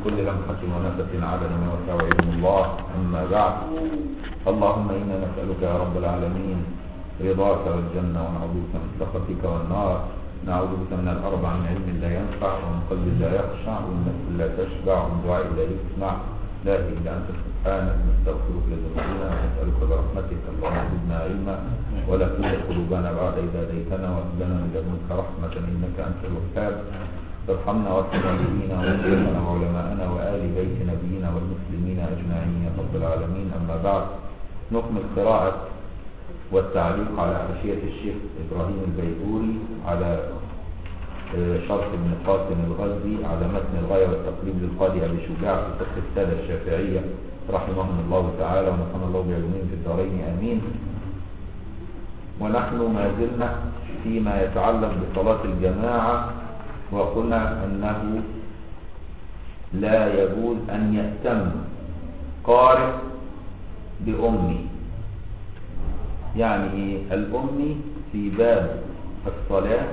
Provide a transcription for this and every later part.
كل لمحة ونفس عدد ما وسع علم الله أما بعد اللهم إنا نسألك يا رب العالمين رضاك والجنة ونعوذ بك من سخطك والنار نعوذ بك من الأربع من علم لا ينفع ومن قلب لا يخشع ومن نفس لا تشبع ومن دعاء لا يسمع لا إله إلا أنت سبحانك نستغفرك لذنوبنا ونسألك برحمتك اللهم زدنا علما ولا تزغ قلوبنا بعد إذ هديتنا وهب لنا من لدنك رحمة إنك أنت الوهاب ارحمنا وارحم والدينا وشيخنا وعلماءنا وآل بيت نبينا والمسلمين أجمعين يا رب العالمين أما بعد نكمل قراءة والتعليق على حاشية الشيخ إبراهيم البيبوري على شرح ابن قاسم الغزي على متن الغاية والتقريب للقاضي أبي شجاع في فقه السادة الشافعية رحمهم الله تعالى ونفعنا الله بعلومهم في الدارين آمين ونحن ما زلنا فيما يتعلق بصلاة الجماعة وقلنا أنه لا يجوز أن يأتم قارئ بأمي يعني إيه الأمي في باب الصلاة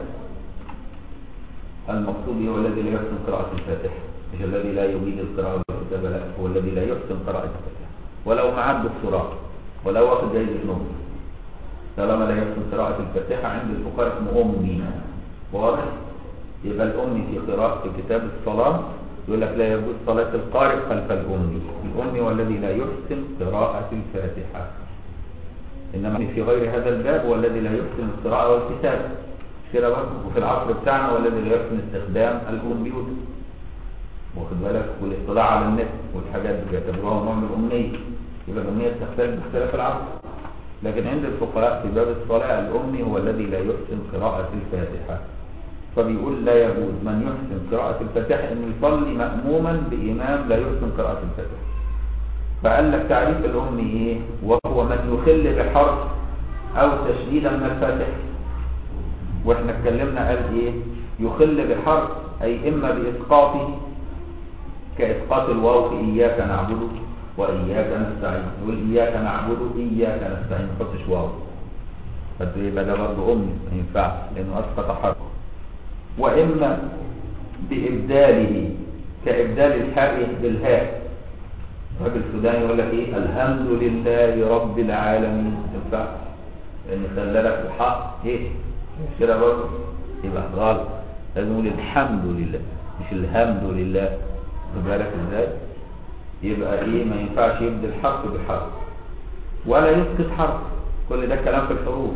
المقصود هو الذي لا يحسن قراءة الفاتحة مش الذي لا يريد القراءة والكتابة لا هو الذي لا يحسن قراءة الفاتحة ولو معاه الدكتوراه ولو واخد جايزة نوبل طالما لا يحسن قراءة الفاتحة عند الفقهاء اسمه أمي واضح يبقى الأمي في قراءة في كتاب الصلاة يقول لك لا يجوز صلاة القارئ خلف الأمي الأمي هو الذي لا يحسن قراءة الفاتحة إنما في غير هذا الباب هو الذي لا يحسن القراءة والكتابة كده برضه وفي العصر بتاعنا هو الذي لا يحسن استخدام الكمبيوتر واخد بالك والاطلاع على النت والحاجات دي بيعتبروها نوع من الأمنية يبقى الأمنية بتختلف باختلاف العصر لكن عند الفقهاء في باب الصلاة الأمي هو الذي لا يحسن قراءة الفاتحة فبيقول لا يجوز من يحسن قراءة الفاتحة انه يصلي مأموما بإمام لا يحسن قراءة الفاتحة فقال لك تعريف الأم ايه وهو من يخل بحرف او تشديدا من الفاتحة واحنا اتكلمنا قال ايه يخل بحرف اي اما باسقاطه كاسقاط الواو في اياك نعبد واياك نستعين يقول اياك نعبد اياك نستعين ما تحطش واو فيبقى ده برضه امي ما ينفعش لانه اسقط حرف واما بابداله كابدال الحاء بالهاء الراجل السوداني يقول لك ايه الحمد لله رب العالمين ما ينفعش لان خلى لك الحق ايه مش كده برضه يبقى غلط لازم نقول الحمد لله مش الحمد لله خد بالك ازاي يبقى ايه ما ينفعش يبدل حرف بحرف ولا يسقط حرف كل ده كلام في الحروف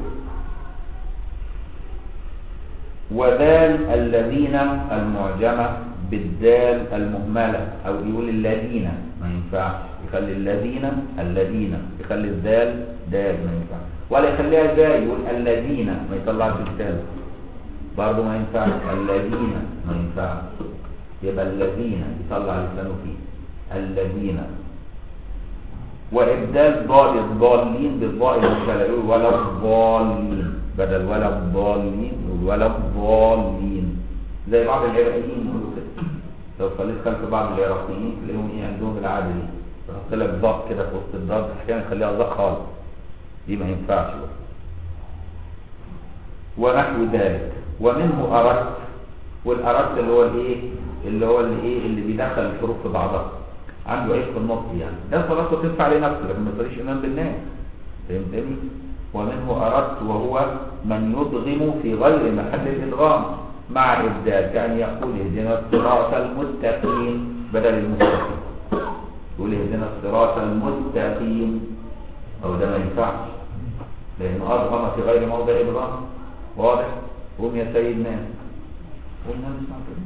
وذال الذين المعجمة بالدال المهملة او يقول الذين ما ينفعش يخلي الذين الذين يخلي الذال دال ما ينفعش ولا يخليها زاي يقول الذين ما يطلعش الدال برضه ما ينفعش الذين ما ينفعش يبقى الذين يطلع لسانه فيه الذين وابدال ضال الضالين بالضاء المشكله يقول ولا الضالين بدل ولا الضالين يقول ولا الضالين زي بعض العراقيين يقولوا كده لو صليت خلف بعض العراقيين تلاقيهم ايه عندهم العاده دي يحط لك ضاد كده في وسط الضاد احيانا يخليها ضاد خالص دي ما ينفعش بقى ونحو ذلك ومنه اردت والاردت اللي هو الايه اللي هو اللي ايه اللي بيدخل الحروف في بعضها عنده عيب في النطق يعني ده صلاته تنفع لنفسه لكن ما تصليش امام بالناس فهمتني ومنه اردت وهو من يدغم في غير محل الادغام مع الابدال كان يقول اهدنا الصراط المستقيم بدل المستقيم يقول اهدنا الصراط المستقيم او ده ما ينفعش لانه ادغم في غير موضع ادغام واضح قوم يا سيدنا قلنا نسمع كده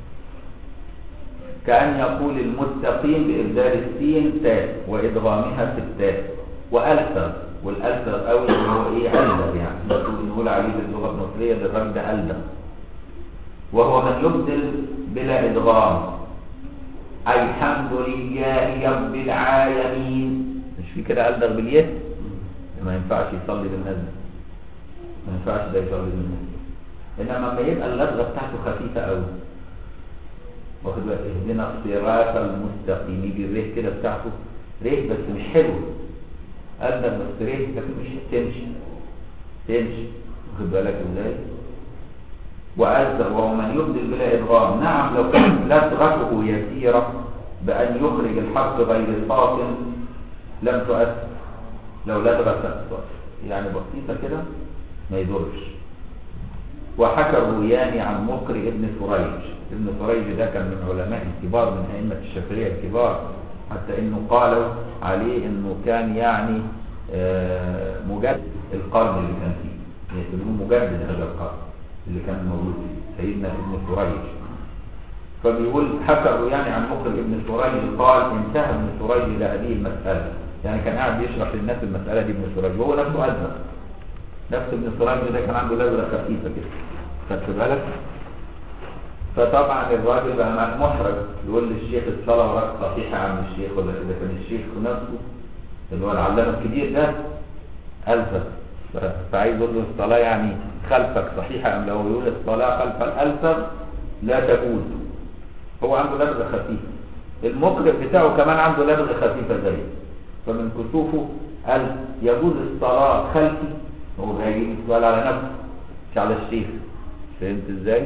كأن يقول المستقيم بإبدال السين تاء وإدغامها في التاء وألثر والألثر قوي اللي هو إيه ألدغ يعني نقول عليه باللغة المصرية بالرمز ألدغ وهو من يبدل بلا إدغام أي الحمد لله رب العالمين مش في كده ألدغ باليه ما ينفعش يصلي بالناس ما ينفعش ده يصلي بالناس إنما لما يبقى اللدغة بتاعته خفيفة قوي واخد بالك اهدنا الصراط المستقيم يجي الريه كده بتاعته ريه بس مش حلو ألدغ بس ريه لكن مش تمشي تمشي واخد بالك ازاي وأزدر وهو من يبدل بلا إدغام نعم لو كانت لدغته يسيرة بأن يخرج الحرف غير الفاصل لم تؤثر لو لدغت يعني بسيطة كده ما يضرش وحكى الروياني عن مقرئ ابن سريج ابن سريج ده كان من علماء الكبار من أئمة الشافعية الكبار حتى انه قالوا عليه انه كان يعني آه، مجدد القرن اللي كان فيه يعتبروه مجدد هذا القرن اللي كان موجود فيه سيدنا ابن سريج فبيقول حكى يعني عن مقرئ ابن سريج قال انتهى ابن سريج الى هذه المسألة يعني كان قاعد بيشرح للناس المسألة دي ابن سريج وهو نفسه أزهر نفس ابن سريج ده كان عنده لذرة خفيفة كده خدت بالك فطبعا الراجل بقى محرج يقول للشيخ الصلاة وراك صحيحة يا عم الشيخ ولا إذا كان الشيخ نفسه اللي هو العلامة الكبير ده ألفت ف- فعايز يقول له الصلاة يعني خلفك صحيحة أم لو يقول الصلاة خلف الألفت لا تجوز هو عنده لدغة خفيفة المقرئ بتاعه كمان عنده لدغة خفيفة زيه فمن كسوفه قال يجوز الصلاة خلفي هو بيجيب السؤال على نفسه مش على الشيخ فهمت ازاي؟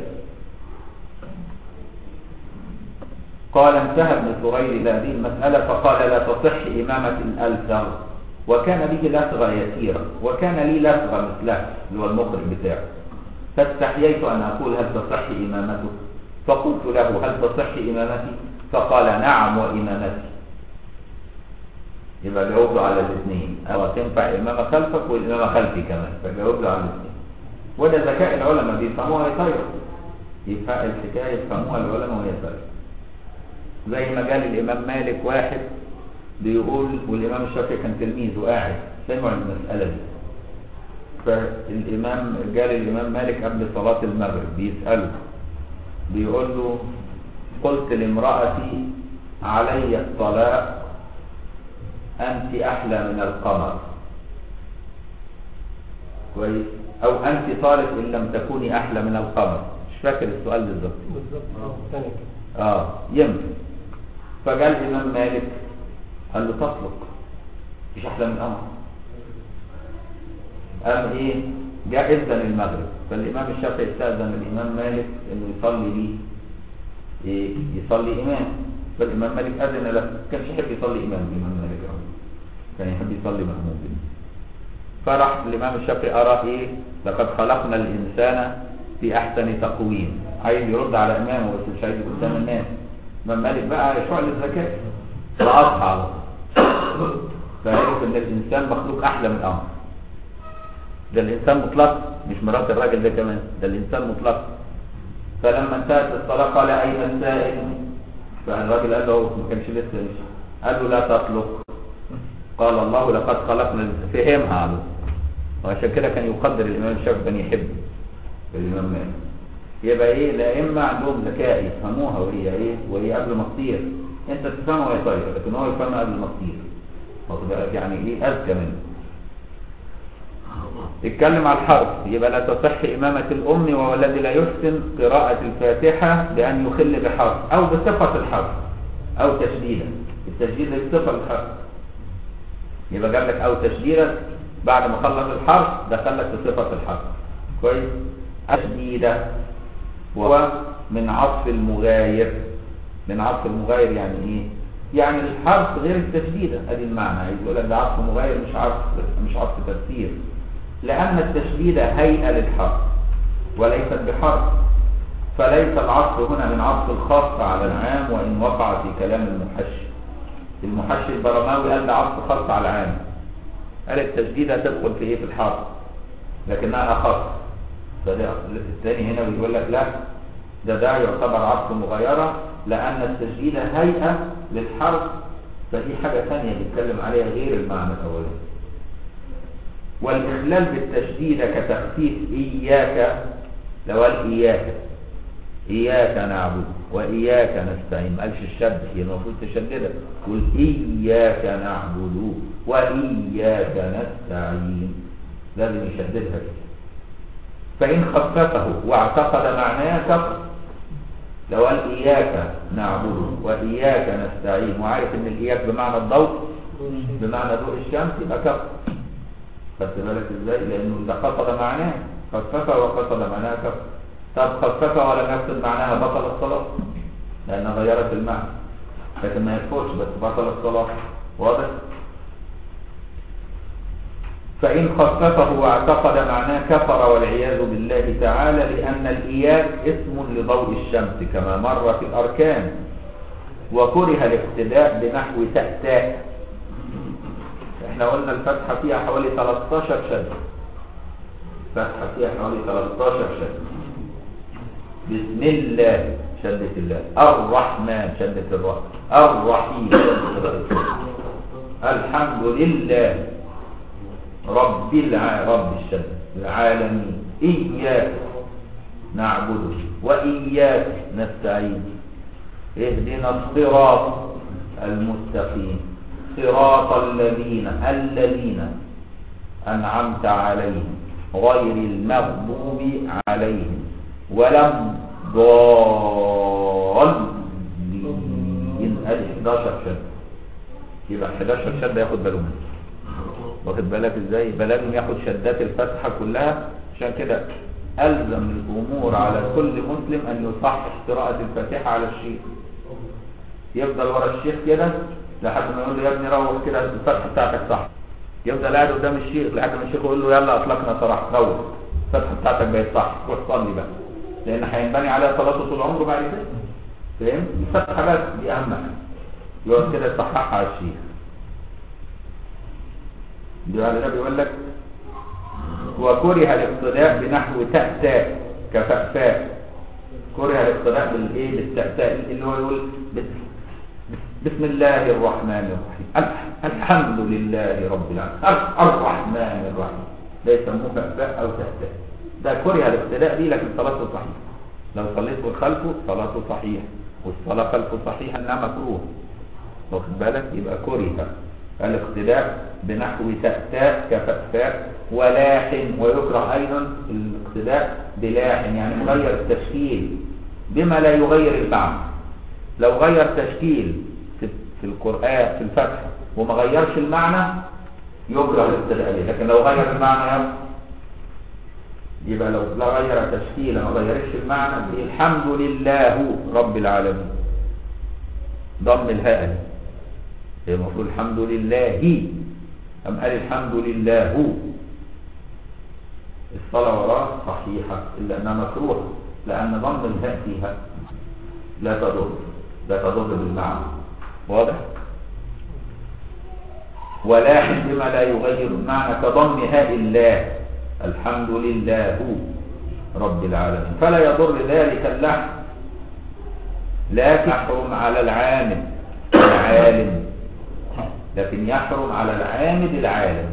قال انتهى ابن سرير إلى هذه المسألة فقال لا تصح إمامة الألثر وكان به لثغة يسيرة وكان لي لثغة مثله اللي هو المقرئ بتاعه فاستحييت أن أقول هل تصح إمامته فقلت له هل تصح إمامتي فقال نعم وإمامتي يبقى جاوب له على الاثنين أو تنفع إمامة خلفك والإمامة خلفي كمان فجاوب له على الاثنين وده ذكاء العلماء بيفهموها يطيروا يفهم الحكاية يفهموها العلماء وهي طايرة زي ما قال الإمام مالك واحد بيقول والإمام الشافعي كان تلميذه قاعد سمع المسألة دي فالإمام قال الإمام مالك قبل صلاة المغرب بيسأله بيقول له قلت لامرأتي علي الطلاق أنت أحلى من القمر كويس أو أنت طالق إن لم تكوني أحلى من القمر مش فاكر السؤال بالظبط بالظبط اه تاني كده اه ينفع فقال الإمام مالك قال له تطلق مش أحلى من القمر قام إيه جاء إذن المغرب فالإمام الشافعي استأذن الإمام مالك إنه يصلي بيه إيه يصلي إمام فالإمام مالك أذن له كانش يحب يصلي إمام الإمام مالك أوي. كان يحب يصلي مأموم به فراح الإمام الشافعي أرى إيه لقد خلقنا الإنسان في أحسن تقويم عايز يرد على إمامه بس مش عايز يقول قدام الناس الإمام مالك بقى شعل الذكاء فأصحى على طول. فعرف إن الإنسان مخلوق أحلى من الأمر ده الإنسان مطلق مش مرات الراجل ده كمان ده الإنسان مطلق فلما انتهت الصلاة قال أين السائل فالراجل قال له ما كانش لسه مشي قال له لا تطلق قال الله لقد خلقنا الإنسان. فهمها على طول. وعشان كده كان يقدر الإمام الشافعي كان يحب الإمام مالك يبقى إيه الأئمة عندهم ذكاء يفهموها وهي إيه وهي قبل ما تطير أنت تفهمها وهي طايرة لكن هو يفهمها قبل ما تطير واخد بالك؟ يعني إيه أذكى منه اتكلم على الحرف يبقى لا تصح إمامة الأم وهو الذي لا يحسن قراءة الفاتحة بأن يخل بحرف أو بصفة الحرف أو تشديدا التشديد صفة الحرف يبقى جاب لك أو تشديدا بعد ما خلص الحرف دخل لك في صفة الحرف كويس تشديدة وهو من عطف المغاير من عطف المغاير يعني ايه يعني الحرف غير التشديدة ادي المعنى عايز يقول لك ده عطف مغاير مش عطف مش عطف تفسير لأن التشديدة هيئة للحرف وليست بحرف فليس العطف هنا من عطف الخاص على العام وإن وقع في كلام المحشي المحشي البرماوي قال ده عطف خاص على العام قال التشديدة تدخل في ايه في الحرف لكنها أخص فده الثاني هنا بيقول لك لا ده ده يعتبر عطف مغايرة لأن التشديدة هيئة للحرف فدي حاجة ثانية بيتكلم عليها غير المعنى الأولاني والإخلال بالتشديد كتخفيف إياك لو قال إياك إياك نعبد وإياك نستعين ما قالش الشد هي المفروض تشددها قل إياك نعبد وإياك نستعين لازم يشددها كده فإن خففه واعتقد معناه كفر لو قال إياك نعبد وإياك نستعين وعارف إن الإياك بمعنى الضوء بمعنى ضوء الشمس يبقى كفر خدت بالك ازاي لانه ده قصد معناه خفف وقصد معناه كفر طب خفف ولم يقصد معناها بطل الصلاه لان غيرت المعنى لكن ما يكفرش بس بطل الصلاة واضح فإن خففه واعتقد معناه كفر والعياذ بالله تعالى لأن الإياك اسم لضوء الشمس كما مر في الأركان وكره الاقتداء بنحو تأتاء احنا قلنا الفتحة فيها حوالي 13 شد فتحة فيها حوالي 13 شد بسم الله شدة الله الرحمن شدة الراء الرحيم شدة الراء الحمد لله رب الع... رب الشد العالمين إياك نعبد وإياك نستعين اهدنا الصراط المستقيم صراط الذين الذين أنعمت عليهم غير المغضوب عليهم ولا الضالين ادي 11 شد يبقى 11 شد ياخد باله منه واخد بالك ازاي يبقى لازم ياخد شدات الفتحه كلها عشان كده الزم الامور على كل مسلم ان يصحح قراءه الفاتحه على الشيخ يفضل ورا الشيخ كده لحد ما يقول له يا ابني روح كده الفتحه بتاعتك صح يفضل قاعد قدام الشيخ لحد ما الشيخ يقول له يلا اطلقنا صراحه روح الفتحه بتاعتك بقت صح روح صلي بقى لان هينبني عليها صلاته طول عمره بعد كده فاهم الفتحه بس دي اهم حاجه يقعد كده يصححها على الشيخ بعد ده بيقول لك وكره الاقتداء بنحو تأتاء كفأفاء كره الاقتداء بالايه بالتأتاء اللي هو يقول بس- بسم الله الرحمن الرحيم الح- الحمد لله رب العالمين الر- الرحمن الرحيم ده يسموه فأفاء او تأتاء ده كره الاقتداء دي لكن صلاته صحيحه لو صليت خلفه صلاته صحيحه والصلاه خلفه صحيحه انها مكروه واخد بالك يبقى كره الاقتداء بنحو تأتاء كفأفاء ولاحن ويكره أيضا الاقتداء بلاحن يعني مغير التشكيل بما لا يغير المعنى لو غير تشكيل في في القرآن في الفتح وما غيرش المعنى يكره الاقتداء به لكن لو غير المعنى يبقى يبقى لو لا غير تشكيلا ما غيرش المعنى الحمد لله رب العالمين ضم الهاء دي. هي المفروض الحمد لله أم قال الحمد لله الصلاة وراه صحيحة إلا أنها مكروهة لأن ضم الهاء فيها لا تضر لا تضر بالمعنى واضح ولاحن بما لا يغير المعنى كضم هاء الله الحمد لله رب العالمين فلا يضر ذلك اللحن لكن يحرم على العامل العالم لكن يحرم على العامد العالم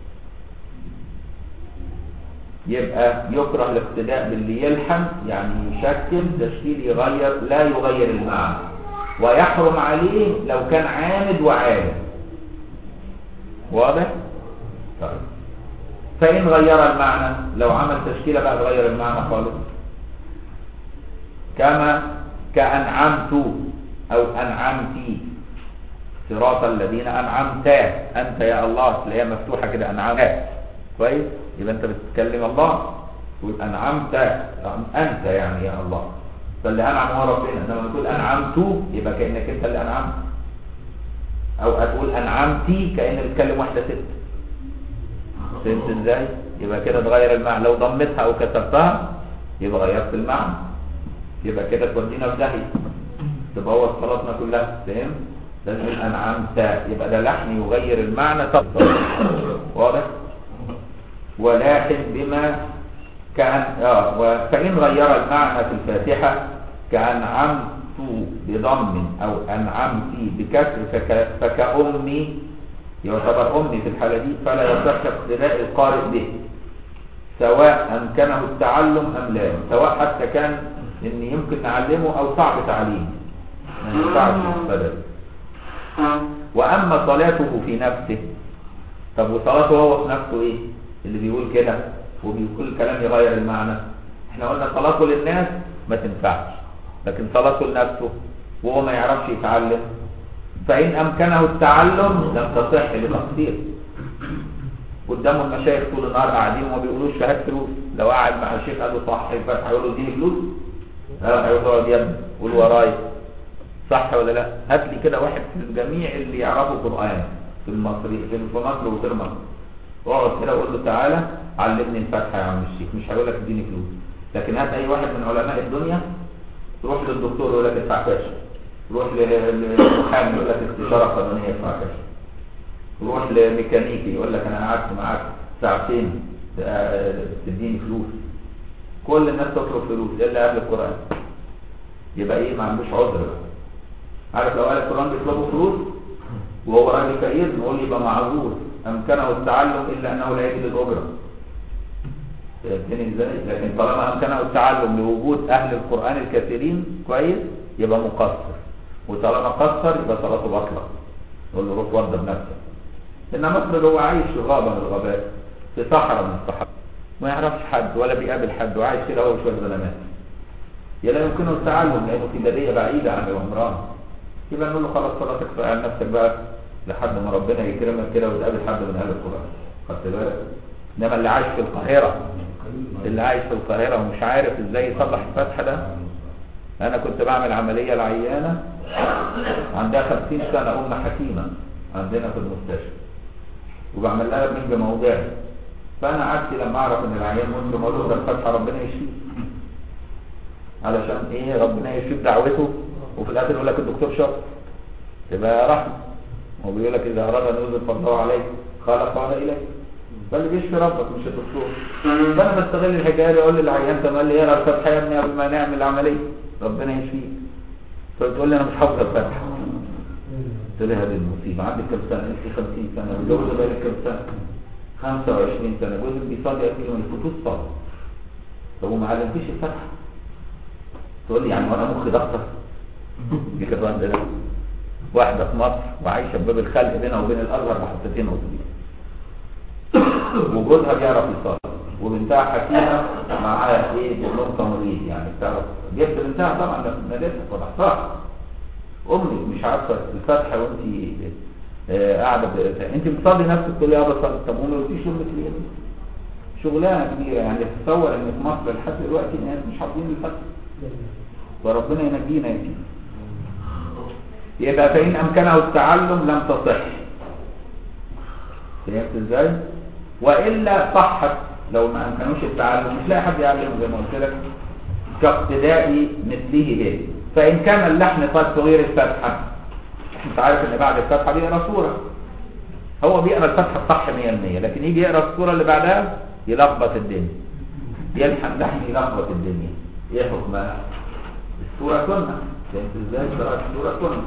يبقى يكره الاقتداء باللي يلحن يعني يشكل تشكيل يغير لا يغير المعنى ويحرم عليه لو كان عامد وعالم واضح؟ طيب فإن غير المعنى لو عمل تشكيلة بقى تغير المعنى خالص كما كأنعمت أو أنعمتي صراط الذين أنعمت أنت يا الله تلاقيها مفتوحة كده أنعمت كويس يبقى أنت بتتكلم الله تقول أنعمت أنت يعني يا الله فاللي أنعم هو ربنا إنما تقول أنعمت يبقى كأنك أنت اللي أنعمت أو هتقول أنعمتي كأن بتكلم واحدة ست فهمت ازاي؟ يبقى كده تغير المعنى لو ضمتها أو كسرتها يبقى غيرت المعنى يبقى كده تودينا في داهية تبوظ صلاتنا كلها فهمت؟ لازم يقول أنعمت يبقى ده لحن يغير المعنى تفضل واضح؟ ولكن بما كأن آه و- فإن غير المعنى في الفاتحة كأنعمت بضم أو أنعمت بكسر فك فكأمي يعتبر أمي في الحالة دي فلا يصح اقتداء القارئ به سواء أمكنه التعلم أم لا سواء حتى كان إن يمكن نعلمه أو صعب تعليمه ما ينفعش يستدل وأما صلاته في نفسه طب وصلاته هو في نفسه إيه اللي بيقول كده وبيقول كلام يغير المعنى احنا قلنا صلاته للناس ما تنفعش لكن صلاته لنفسه وهو ما يعرفش يتعلم فإن أمكنه التعلم لم تصح لتقصير قدامه المشايخ طول النهار قاعدين وما بيقولوش شهادة فلوس لو قاعد مع الشيخ قال له صح الفتحة يقول له اديني فلوس لا هيقول له اقعد يا ابني قول ورايا صح ولا لا هات لي كده واحد في الجميع اللي يعرفوا قرآن في المصري في في مصر وغير مصر اقعد كده وقول له تعالى علمني الفاتحة يا عم الشيخ مش هيقول لك اديني فلوس لكن هات اي واحد من علماء الدنيا تروح للدكتور يقول لك ادفع كاش روح للمحامي يقول لك استشارة قانونية ادفع كاش روح لميكانيكي يقول لك انا قعدت معاك ساعتين آه، تديني فلوس كل الناس تطلب فلوس الا اهل القران يبقى ايه ما عندوش عذر بقى. عارف لو اهل القران بيطلبوا فلوس وهو راجل فقير نقول يبقى معذور امكنه التعلم الا انه لا يجد الاجره فهمتني ازاي لكن طالما امكنه التعلم لوجود اهل القران الكثيرين كويس يبقى مقصر وطالما قصر يبقى صلاته باطله نقول له روح وضب نفسك ان مصر هو عايش في غابه من الغابات في صحراء من الصحراء ما يعرفش حد ولا بيقابل حد وعايش كده هو شويه زلمات يا لا يمكنه التعلم لانه في بديه بعيده عن العمران يبقى نقول له خلاص صلاتك اقفل على نفسك بقى لحد ما ربنا يكرمك كده وتقابل حد من اهل القران خدت بالك انما اللي عايش في القاهره اللي عايش في القاهره ومش عارف ازاي يصلح الفتحه ده انا كنت بعمل عمليه لعيانه عندها 50 سنه ام حكيمه عندنا في المستشفى وبعمل لها بنج موضعي فانا عادتي لما اعرف ان العيان مسلم اقول له ده الفتحه ربنا يشفيه علشان ايه ربنا يشفيه بدعوته وفي الاخر يقول لك الدكتور شاطر تبقى رحمه هو بيقول لك اذا اراد ان يوزن فضله عليك خلق قال اليك فاللي بيشفي ربك مش الدكتور فانا بستغل الحكايه دي اقول للعيان طب قال لي اقرا الفتحه يا ابني قبل ما نعمل العمليه ربنا يشفيك فتقول لي انا مش حافظ الفتحه قلت لها هذه المصيبه عندك كم سنه؟ انت 50 سنه متجوزه بقالك كم سنه؟ 25 سنه جوزك بيصلي قال لي ما يفوتوش صلاه طب وما علمتيش الفتحه؟ تقول لي يعني وانا مخي ضغطه دي كده عندنا واحده في مصر وعايشه بباب الخلق بينها وبين الازهر بحطتين اتوبيس وجوزها بيعرف يصلي وبنتها حكيمه معاها ايه دبلوم تمريض يعني بتعرف جبت بنتها طبعا ده ناديتها فضحتها امك مش عارفه الفتحه وانت آه، قاعده ب- انت بتصلي نفسك تقول يا بصلي طب وما قلتيش امك ليه؟ شغلانه كبيره يعني تتصور ان في مصر لحد دلوقتي الناس مش حافظين الفتحه وربنا ينجينا يا سيدي يبقى فإن أمكنه التعلم لم تصح فهمت ازاي؟ وإلا صحت لو ما أمكنوش التعلم مش لاقي حد يعلمه زي ما قلت لك كاقتداء مثله به فإن كان اللحن قد تغير الفتحة انت عارف ان بعد الفتحة بيقرا سورة هو بيقرا الفتحة صح 100% لكن يجي يقرا السورة اللي بعدها يلخبط الدنيا يلحن لحن يلخبط الدنيا ايه حكمها؟ السورة سنة فهمت ازاي؟ قراءة السورة سنة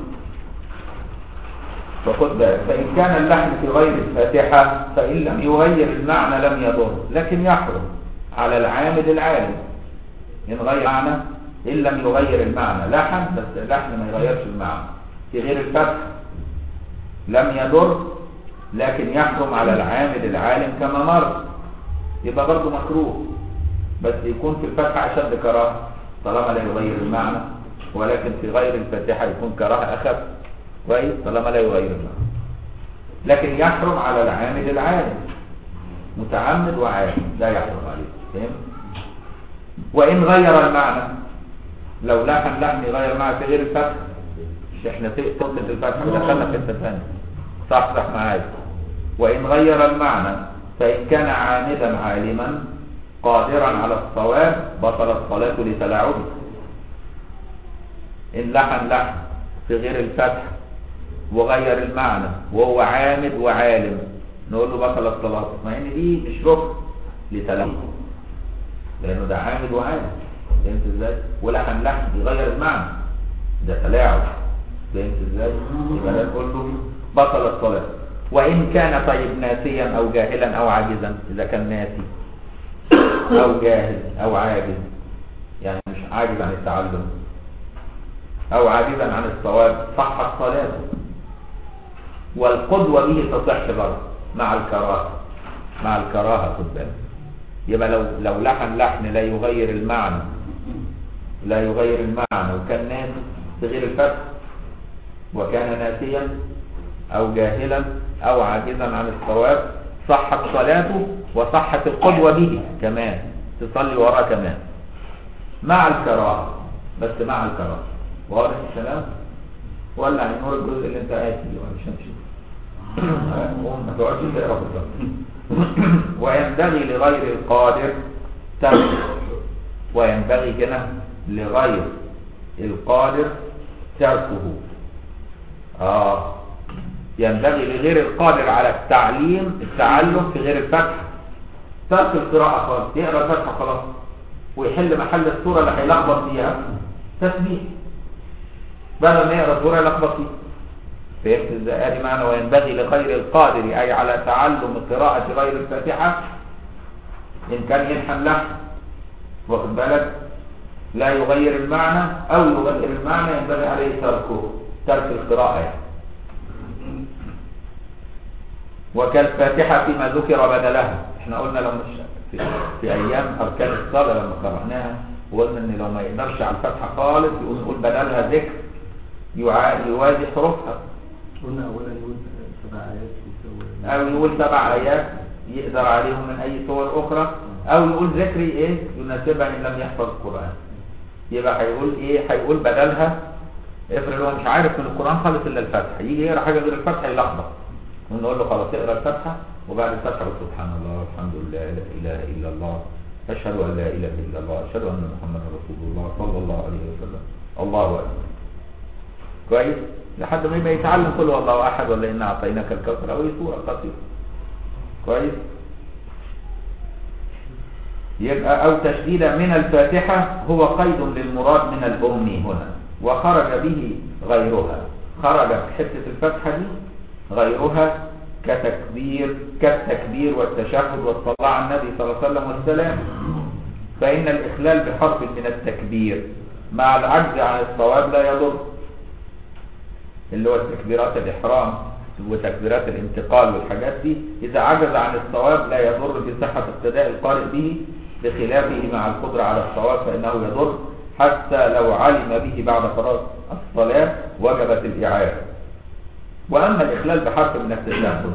فخد بالك فإن كان اللحن في غير الفاتحة فإن لم يغير المعنى لم يضر لكن يحرم على العامد العالم إن غير معنى إن لم يغير المعنى لحن بس اللحن ما يغيرش المعنى في غير الفتح لم يضر لكن يحرم على العامد العالم كما مر يبقى برضه مكروه بس يكون في الفتحة أشد كراهة طالما لا يغير المعنى ولكن في غير الفاتحة يكون كراهة أخف كويس طالما لا يغير المعنى لكن يحرم على العامد العالم متعمد وعالم لا يحرم عليه فهم وإن غير المعنى لو لحن لحن يغير معنى في غير الفتح مش احنا في نقطة الفتح دخلنا في حتة ثانية صح صح معايا وإن غير المعنى فإن كان عامدا عالما قادرا على الصواب بطلت صلاته لتلاعبه إن لحن لحن في غير الفتح وغير المعنى وهو عامد وعالم نقول له بطل الصلاة مع ان دي مش ركن لتلاعبه لانه ده عامد وعالم فهمت ازاي ولحن لحن يغير المعنى ده تلاعب فهمت ازاي يبقى ده كله بطل الصلاة وإن كان طيب ناسيا أو جاهلا أو عاجزا إذا كان ناسي أو جاهل أو عاجز يعني مش عاجز عن التعلم أو عاجزا عن الصواب صحت صلاته والقدوة به تصح برضه مع الكراهة مع الكراهة خد بالك يبقى لو لو لحن لحن لا يغير المعنى لا يغير المعنى وكان ناس في غير الفتح وكان ناسيا أو جاهلا أو عاجزا عن الصواب صحت صلاته وصحت القدوة به كمان تصلي وراه كمان مع الكراهة بس مع الكراهة واضح الكلام ولع النور الجزء اللي انت قاعد فيه عشان تشوف قوم ما تقعدش تقرا بالظبط وينبغي لغير القادر تركه وينبغي هنا لغير القادر تركه اه ينبغي لغير القادر على التعليم التعلم في غير الفتح ترك القراءة خالص يقرا الفتحة خلاص ويحل محل السورة اللي هيلخبط فيها تسبيح بدل ما يقرا سورة يلخبط فيها فهمت ازاي ادي معنى وينبغي لغير القادر اي على تعلم قراءة غير الفاتحة ان كان ينحن له واخد بالك لا يغير المعنى او يغير المعنى ينبغي عليه تركه ترك القراءة يعني. وكالفاتحة فيما ذكر بدلها احنا قلنا لو مش في, في ايام اركان الصلاة لما قرأناها وقلنا ان لو ما يقدرش على الفتحة خالص يقول نقول بدلها ذكر يعا- يوازي حروفها قلنا اولا يقول سبع ايات وسوى او يقول سبع ايات يقدر عليهم من اي صور اخرى او يقول ذكري ايه يناسبها ان لم يحفظ القرآن يبقى هيقول ايه هيقول بدلها افرض هو مش عارف من القرآن خالص الا الفتحة يجي يقرا حاجة غير الفتحة يلخبط ونقول له خلاص اقرا الفتحة وبعد الفتحة قول سبحان الله والحمد لله لا اله الا الله اشهد ان لا اله الا الله اشهد ان محمدا رسول الله صلى الله عليه وسلم الله اكبر كويس لحد ما يبقى يتعلم قل هو الله احد ولا انا اعطيناك الكوثر او سوره قصيره كويس يبقى او تشديد من الفاتحه هو قيد للمراد من الام هنا وخرج به غيرها خرج حته الفتحه دي غيرها كتكبير كالتكبير والتشهد والصلاه على النبي صلى الله عليه وسلم والسلام فان الاخلال بحرف من التكبير مع العجز عن الصواب لا يضر اللي هو تكبيرات الإحرام وتكبيرات الانتقال والحاجات دي إذا عجز عن الصواب لا يضر بصحة اقتداء القارئ به بخلافه مع القدرة على الصواب فإنه يضر حتى لو علم به بعد فراغ الصلاة وجبت الإعادة وأما الإخلال بحرف من التشهد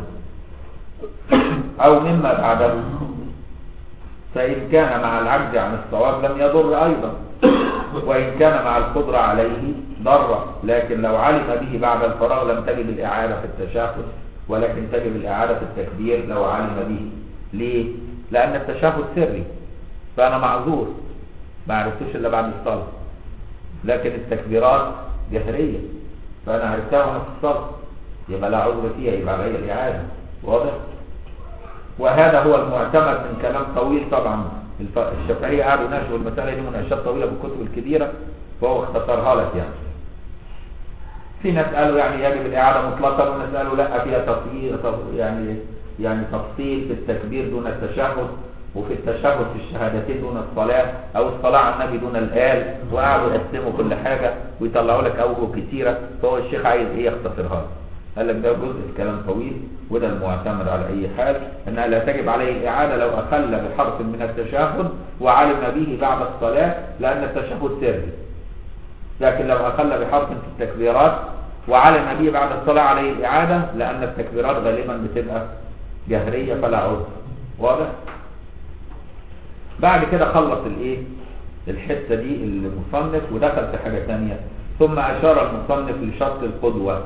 أو مما بعده فإن كان مع العجز عن الصواب لم يضر أيضا وإن كان مع القدرة عليه ضر لكن لو علم به بعد الفراغ لم تجب الإعادة في التشهد ولكن تجب الإعادة في التكبير لو علم به ليه؟ لأن التشهد سري فأنا معذور ما عرفتوش إلا بعد الصلاة لكن التكبيرات جهرية فأنا عرفتها وأنا في الصلاة يبقى لا عذر فيها يبقى علي الإعادة واضح؟ وهذا هو المعتمد من كلام طويل طبعا الف- الشافعية قعدوا يناقشوا المسألة دي مناقشات طويلة بالكتب الكبيرة فهو اختصرها لك يعني في ناس قالوا يعني يجب الإعادة مطلقا وناس قالوا لا فيها تفصيل تف- يعني يعني تفصيل في التكبير دون التشهد وفي التشهد في الشهادتين دون الصلاة أو الصلاة على النبي دون الآل وقعدوا يقسموا كل حاجة ويطلعوا لك أوجه كتيرة فهو الشيخ عايز إيه يختصرها لك. قال لك ده جزء الكلام طويل وده المعتمد على أي حال أنها لا تجب عليه الإعادة لو أخل بحرف من التشهد وعلم به بعد الصلاة لأن التشهد سري لكن لو أخل بحرف في التكبيرات وعلم به بعد الصلاة عليه الإعادة لأن التكبيرات غالبا بتبقى جهرية فلا عذر واضح؟ بعد كده خلص الايه الحتة دي المصنف ودخل في حاجة تانية ثم أشار المصنف لشرط القدوة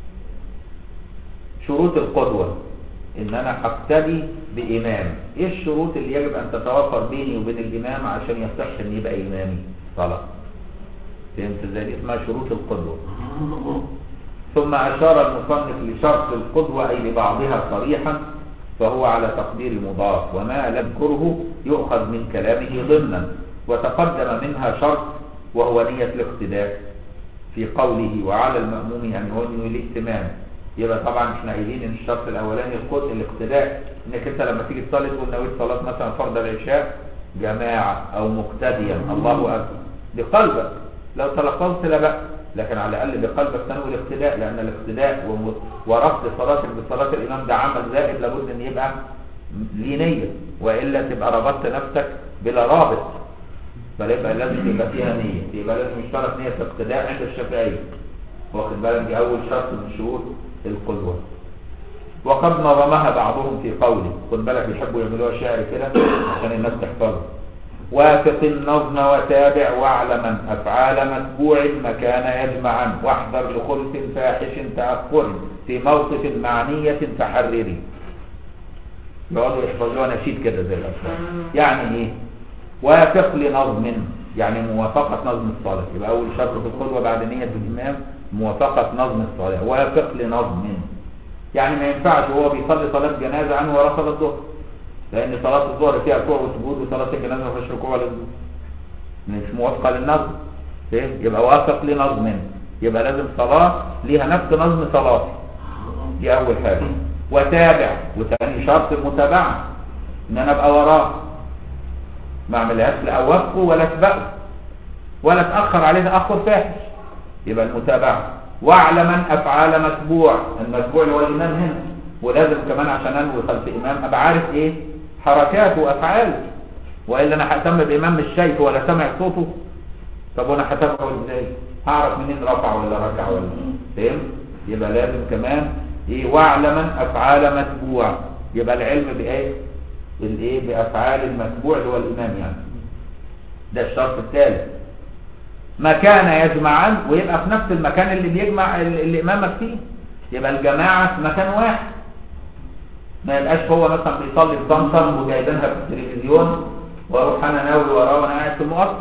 شروط القدوة ان انا اقتدي بامام ايه الشروط اللي يجب ان تتوفر بيني وبين الامام عشان يصح ان يبقى امامي صلاة فهمت ازاي دي اسمها شروط القدوة ثم اشار المصنف لشرط القدوة اي لبعضها صريحا فهو على تقدير مضاف وما لم يذكره يؤخذ من كلامه ضمنا وتقدم منها شرط وهو نية الاقتداء في قوله وعلى المأموم أن ينوي الائتمام يبقى طبعا احنا قايلين ان الشرط الاولاني القدر الاقتداء انك انت لما تيجي تصلي تقول نويت صلاه مثلا فرض العشاء جماعه او مقتديا الله اكبر بقلبك لو تلفظت لا بأس لكن على الاقل بقلبك تنوي الاقتداء لان الاقتداء وم- وربط صلاتك بصلاه الامام ده عمل زائد لابد ان يبقى ليه نيه والا تبقى ربطت نفسك بلا رابط بل يبقى لازم يبقى فيها نيه يبقى لازم يشترط نيه الاقتداء عند الشافعيه واخد بالك دي اول شرط من شروط القدوه وقد نظمها بعضهم في قوله خد بالك بيحبوا يعملوها شعر كده عشان الناس تحفظه وافق النظم وتابع واعلما أفعال متبوع مكان يجمعا واحذر لخلف فاحش تأخر في موقف معنية فحرري يقعدوا يحفظوها نشيد كده زي الأطفال يعني إيه وافق لنظم يعني موافقة نظم الصلاة يبقى أول شرط في الخطوة بعد نية الإمام موافقة نظم الصلاة وافق لنظم يعني ما ينفعش وهو بيصلي صلاة جنازة عنه ورا صلاة الظهر لأن صلاة الظهر فيها ركوع وسجود وصلاة الجنازة ما فيهاش ركوع ولا سجود مش موافقة للنظم فاهم؟ يبقى وافق لنظم يبقى لازم صلاة ليها نفس نظم صلاتي دي أول حاجة وتابع وثاني شرط المتابعة إن أنا أبقى وراه ما اعملهاش لا اوافقه ولا اسبقه ولا اتاخر عليه تاخر فاحش يبقى المتابعه واعلما افعال متبوع المتبوع اللي هو الامام هنا ولازم كمان عشان انوي خلف امام ابقى عارف ايه حركاته وافعاله والا انا ههتم بامام مش شايفه ولا سامع صوته طب وانا هتابعه ازاي هعرف منين رفع ولا ركع ولا فاهم يبقى لازم كمان ايه واعلما افعال متبوع يبقى العلم بايه بالايه بافعال المتبوع اللي هو الامام يعني ده الشرط الثالث مكان يجمعان ويبقى في نفس المكان اللي بيجمع اللي امامك فيه يبقى الجماعه في مكان واحد ما يبقاش هو مثلا بيصلي في طمطم وجايبينها في التلفزيون واروح انا ناوي وراه وانا قاعد في المقص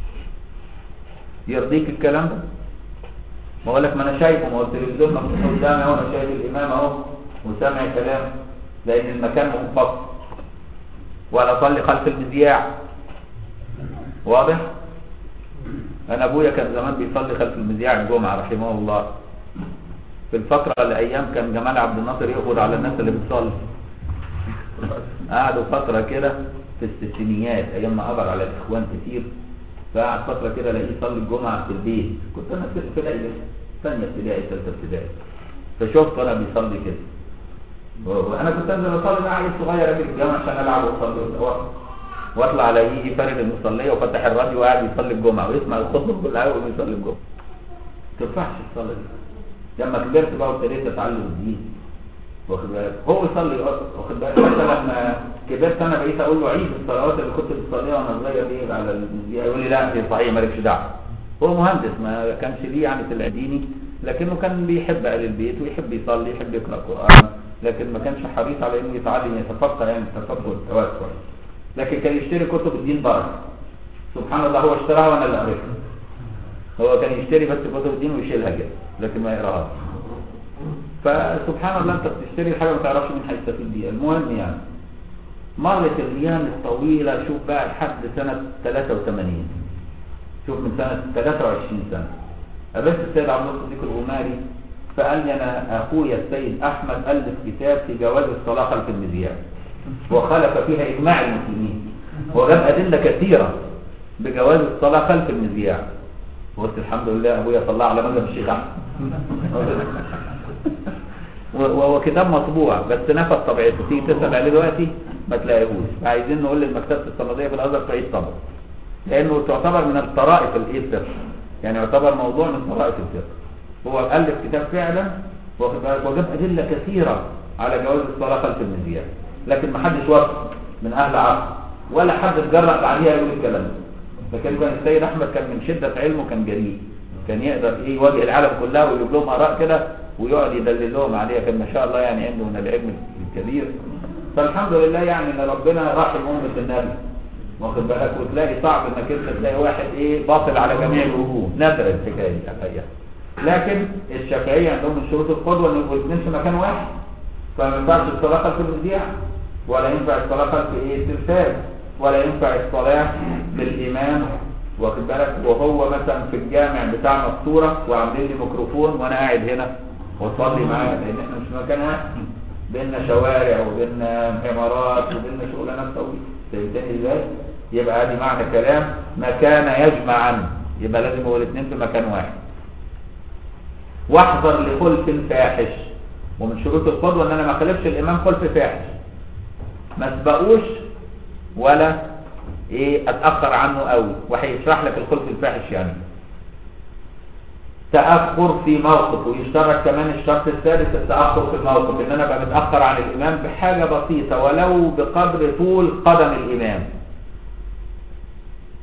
يرضيك الكلام ده ما اقول لك ما انا شايفه ما هو التلفزيون مفتوح قدامي اهو انا شايف الامام اهو وسامع كلام لان المكان منفصل ولا اصلي خلف المذياع واضح انا ابويا كان زمان بيصلي خلف المذياع الجمعه رحمه الله في الفتره الايام كان جمال عبد الناصر يقبض على الناس اللي بتصلي قعدوا فتره كده في الستينيات ايام ما قبض على الاخوان كتير فقعد فتره كده الاقيه يصلي الجمعه في البيت كنت انا في ابتدائي ثانيه ابتدائي ثالثه ابتدائي فشفت انا بيصلي كده وانا كنت انزل اصلي مع عيل صغير اجي الجامع عشان العب واصلي واطلع على يجي فارد المصليه وفتح الراديو وقاعد يصلي الجمعه ويسمع الخطبه كلها ويقوم يصلي الجمعه ما تنفعش الصلاه دي لما كبرت بقى وابتديت اتعلم الدين واخد بالك هو يصلي واخد بالك حتى لما كبرت انا بقيت اقول له عيد الصلوات اللي كنت بتصليها وانا صغير دي على المذياع يقول لي لا دي صحيح مالكش دعوه هو مهندس ما كانش ليه يعني في الديني لكنه كان بيحب اهل البيت ويحب يصلي يحب يقرا قران لكن ما كانش حريص على انه يتعلم يتفقه يعني التفقه والتوسع لكن كان يشتري كتب الدين بركه سبحان الله هو اشتراها وانا اللي قريتها هو كان يشتري بس كتب الدين ويشيلها كده لكن ما يقراهاش فسبحان الله انت بتشتري الحاجه ما تعرفش مين هيستفيد بيها المهم يعني مرت الايام الطويله شوف بقى لحد سنه 83 شوف من سنه 23 سنه قابلت السيد عبد الله الصديق الغماري فقال لي انا اخويا السيد احمد الف كتاب في جواز الصلاه خلف المذياع وخلف فيها اجماع المسلمين وجاب ادله كثيره بجواز الصلاه خلف المذياع قلت الحمد لله ابويا صلى على مذهب الشيخ احمد وهو كتاب مطبوع بس نفذ طبيعته تيجي تسال عليه دلوقتي ما تلاقيهوش عايزين نقول للمكتبه الصمديه في الازهر تعيد طبعه لانه تعتبر من الطرائف الايه الفقه يعني يعتبر موضوع من طرائف الفقه هو الف كتاب فعلا وجاب ادله كثيره على جواز الصلاه خلف المذياع لكن ما حدش وقف من اهل عصر ولا حد اتجرأ عليها يقول الكلام ده لكن كان السيد احمد كان من شده علمه كان جريء كان يقدر ايه يواجه العالم كلها ويجيب لهم اراء كده ويقعد يدلل لهم عليها كان ما شاء الله يعني عنده من العلم الكبير فالحمد لله يعني ان ربنا رحم امه النبي واخد بالك وتلاقي صعب انك انت تلاقي واحد ايه باطل على جميع الوجوه نادر الحكايه دي الحقيقه لكن الشافعيه عندهم من شروط القدوه ان يبقوا الاثنين في مكان واحد فما ينفعش الصلاه خلف المذيع ولا ينفع الصلاه خلف ايه التلفاز ولا ينفع الصلاه بالامام واخد بالك وهو مثلا في الجامع بتاعنا الصوره وعاملين لي ميكروفون وانا قاعد هنا واصلي معاه لان احنا مش في مكان واحد بيننا شوارع وبيننا عمارات وبيننا شغلانات طويله فهمتني ازاي؟ يبقى ادي معنى كلام مكان يجمعا يبقى لازم هو الاثنين في مكان واحد واحذر لخلف فاحش ومن شروط القدوه ان انا ما اخالفش الامام خلف فاحش ما اسبقوش ولا ايه اتاخر عنه قوي وهيشرح لك الخلف الفاحش يعني تاخر في موقف ويشترك كمان الشرط الثالث التاخر في الموقف ان انا ابقى متاخر عن الامام بحاجه بسيطه ولو بقدر طول قدم الامام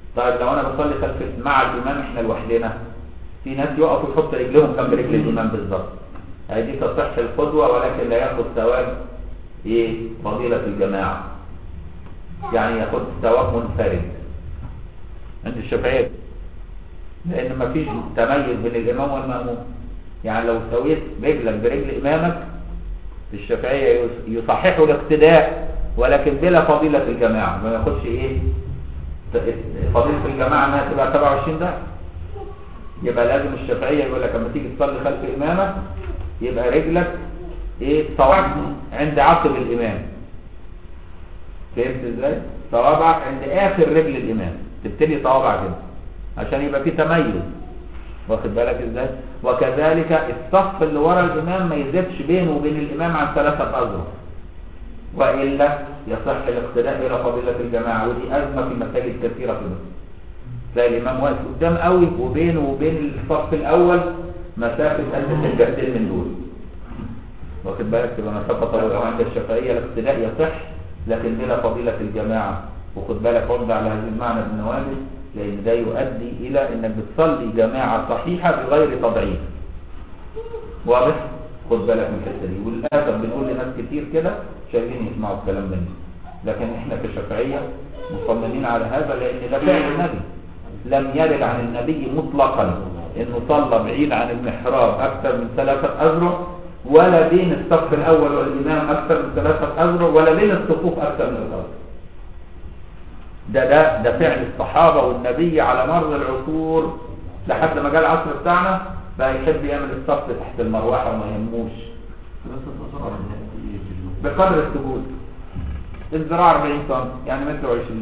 طيب لو انا بصلي خلف مع الامام احنا لوحدنا في ناس يقفوا يحط رجلهم جنب رجل الامام بالظبط هي دي تصح القدوه ولكن لا ياخذ ثواب ايه فضيله الجماعه يعني ياخذ ثواب منفرد عند الشافعيه لان مفيش تميز بين الامام والماموم يعني لو سويت رجلك برجل امامك الشافعيه يص- يصححوا الاقتداء ولكن بلا فضيله الجماعه ما ياخدش ايه ت- فضيله الجماعه انها تبقى 27 ده يبقى لازم الشافعيه يقول لك لما تيجي تصلي خلف امامك يبقى رجلك ايه صوابعك عند عقب الامام فهمت ازاي صوابعك عند اخر رجل الامام تبتدي صوابعك كده عشان يبقى في تميز واخد بالك ازاي وكذلك الصف اللي ورا الامام ما يزيدش بينه وبين الامام عن ثلاثه اذرع والا يصح الاقتداء الى فضيله الجماعه ودي ازمه في مساجد كثيره في مصر تلاقي الامام واقف قدام قوي وبينه وبين الصف الاول مسافه قد السجادتين من دول واخد بالك تبقى مسافه طويله وعند الشافعيه الاقتداء يصح لكن بلا فضيله الجماعه وخد بالك عد على هذا المعنى بالنوازل لان ده يؤدي الى انك بتصلي جماعه صحيحه بغير تضعيف واضح خد بالك من الحته دي وللاسف بنقول لناس كتير كده مش عايزين يسمعوا الكلام مني لكن احنا كشافعيه مصممين على هذا لان ده فعل النبي لم يرد عن النبي مطلقا انه صلى بعيد عن المحراب اكثر من ثلاثه اذرع ولا بين الصف الاول والامام اكثر من ثلاثه اذرع ولا بين الصفوف اكثر من الاذرع ده ده ده فعل الصحابه والنبي على مر العصور لحد ما جاء العصر بتاعنا بقى يحب يعمل الصف تحت المروحه وما يهموش بس التصرف النهائي في اليوم. بقدر السجود الذراع 40 سم يعني متر و20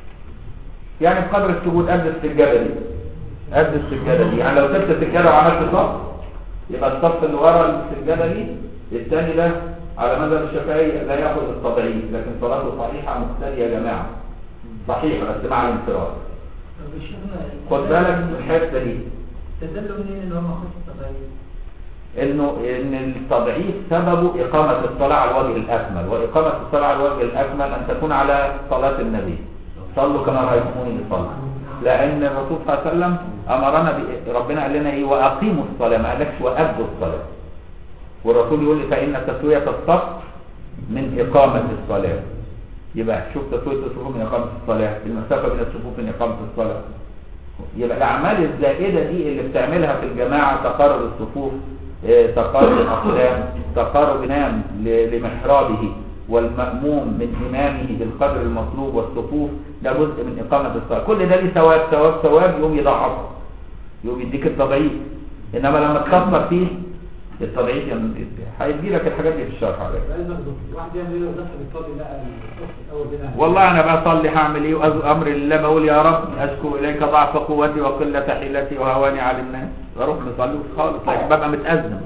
يعني بقدر السجود قد السجاده دي قد السجاده دي يعني لو سبت السجاده وعملت صف يبقى الصف اللي ورا السجاده دي الثاني ده على مذهب الشافعي لا ياخذ التضعيف لكن صلاته صحيحه مقتديه يا جماعه صحيحه بس مع الانفراد طب شيخنا خد بالك من الحته دي تدلوا منين ان هو ما خدش التغير؟ انه ان التضعيف سببه اقامه الصلاه على الوجه الاكمل واقامه الصلاه على الوجه الاكمل ان تكون على صلاه النبي صلوا كما رايتموني اصلي لان الرسول صلى الله عليه وسلم امرنا ب... ربنا قال لنا ايه واقيموا الصلاه ما قالكش وادوا الصلاه والرسول يقول لي فان تسويه الصف من اقامه الصلاه يبقى شوف تسويه الصفوف من اقامه الصلاه المسافه بين الصفوف من اقامه الصلاه يبقى الاعمال الزائده دي اللي بتعملها في الجماعه تقارب الصفوف آه، تقارب الاقدام تقارب نام ل- لمحرابه والمأموم من إمامه بالقدر المطلوب والصفوف ده جزء من إقامة الصلاة كل ده ليه ثواب ثواب ثواب يقوم يضعفه يقوم يديك التضعيف إنما لما تكثر فيه التضعيف يعني هيدي لك الحاجات دي في الشرح عليك واحد يعمل ايه لو دخل يصلي لقى الصف الاول بينها والله انا بصلي هعمل ايه وأز- امر لله بقول يا رب اشكو اليك ضعف قوتي وقله حيلتي وهواني على الناس اروح مصلي خالص لكن ببقى متازم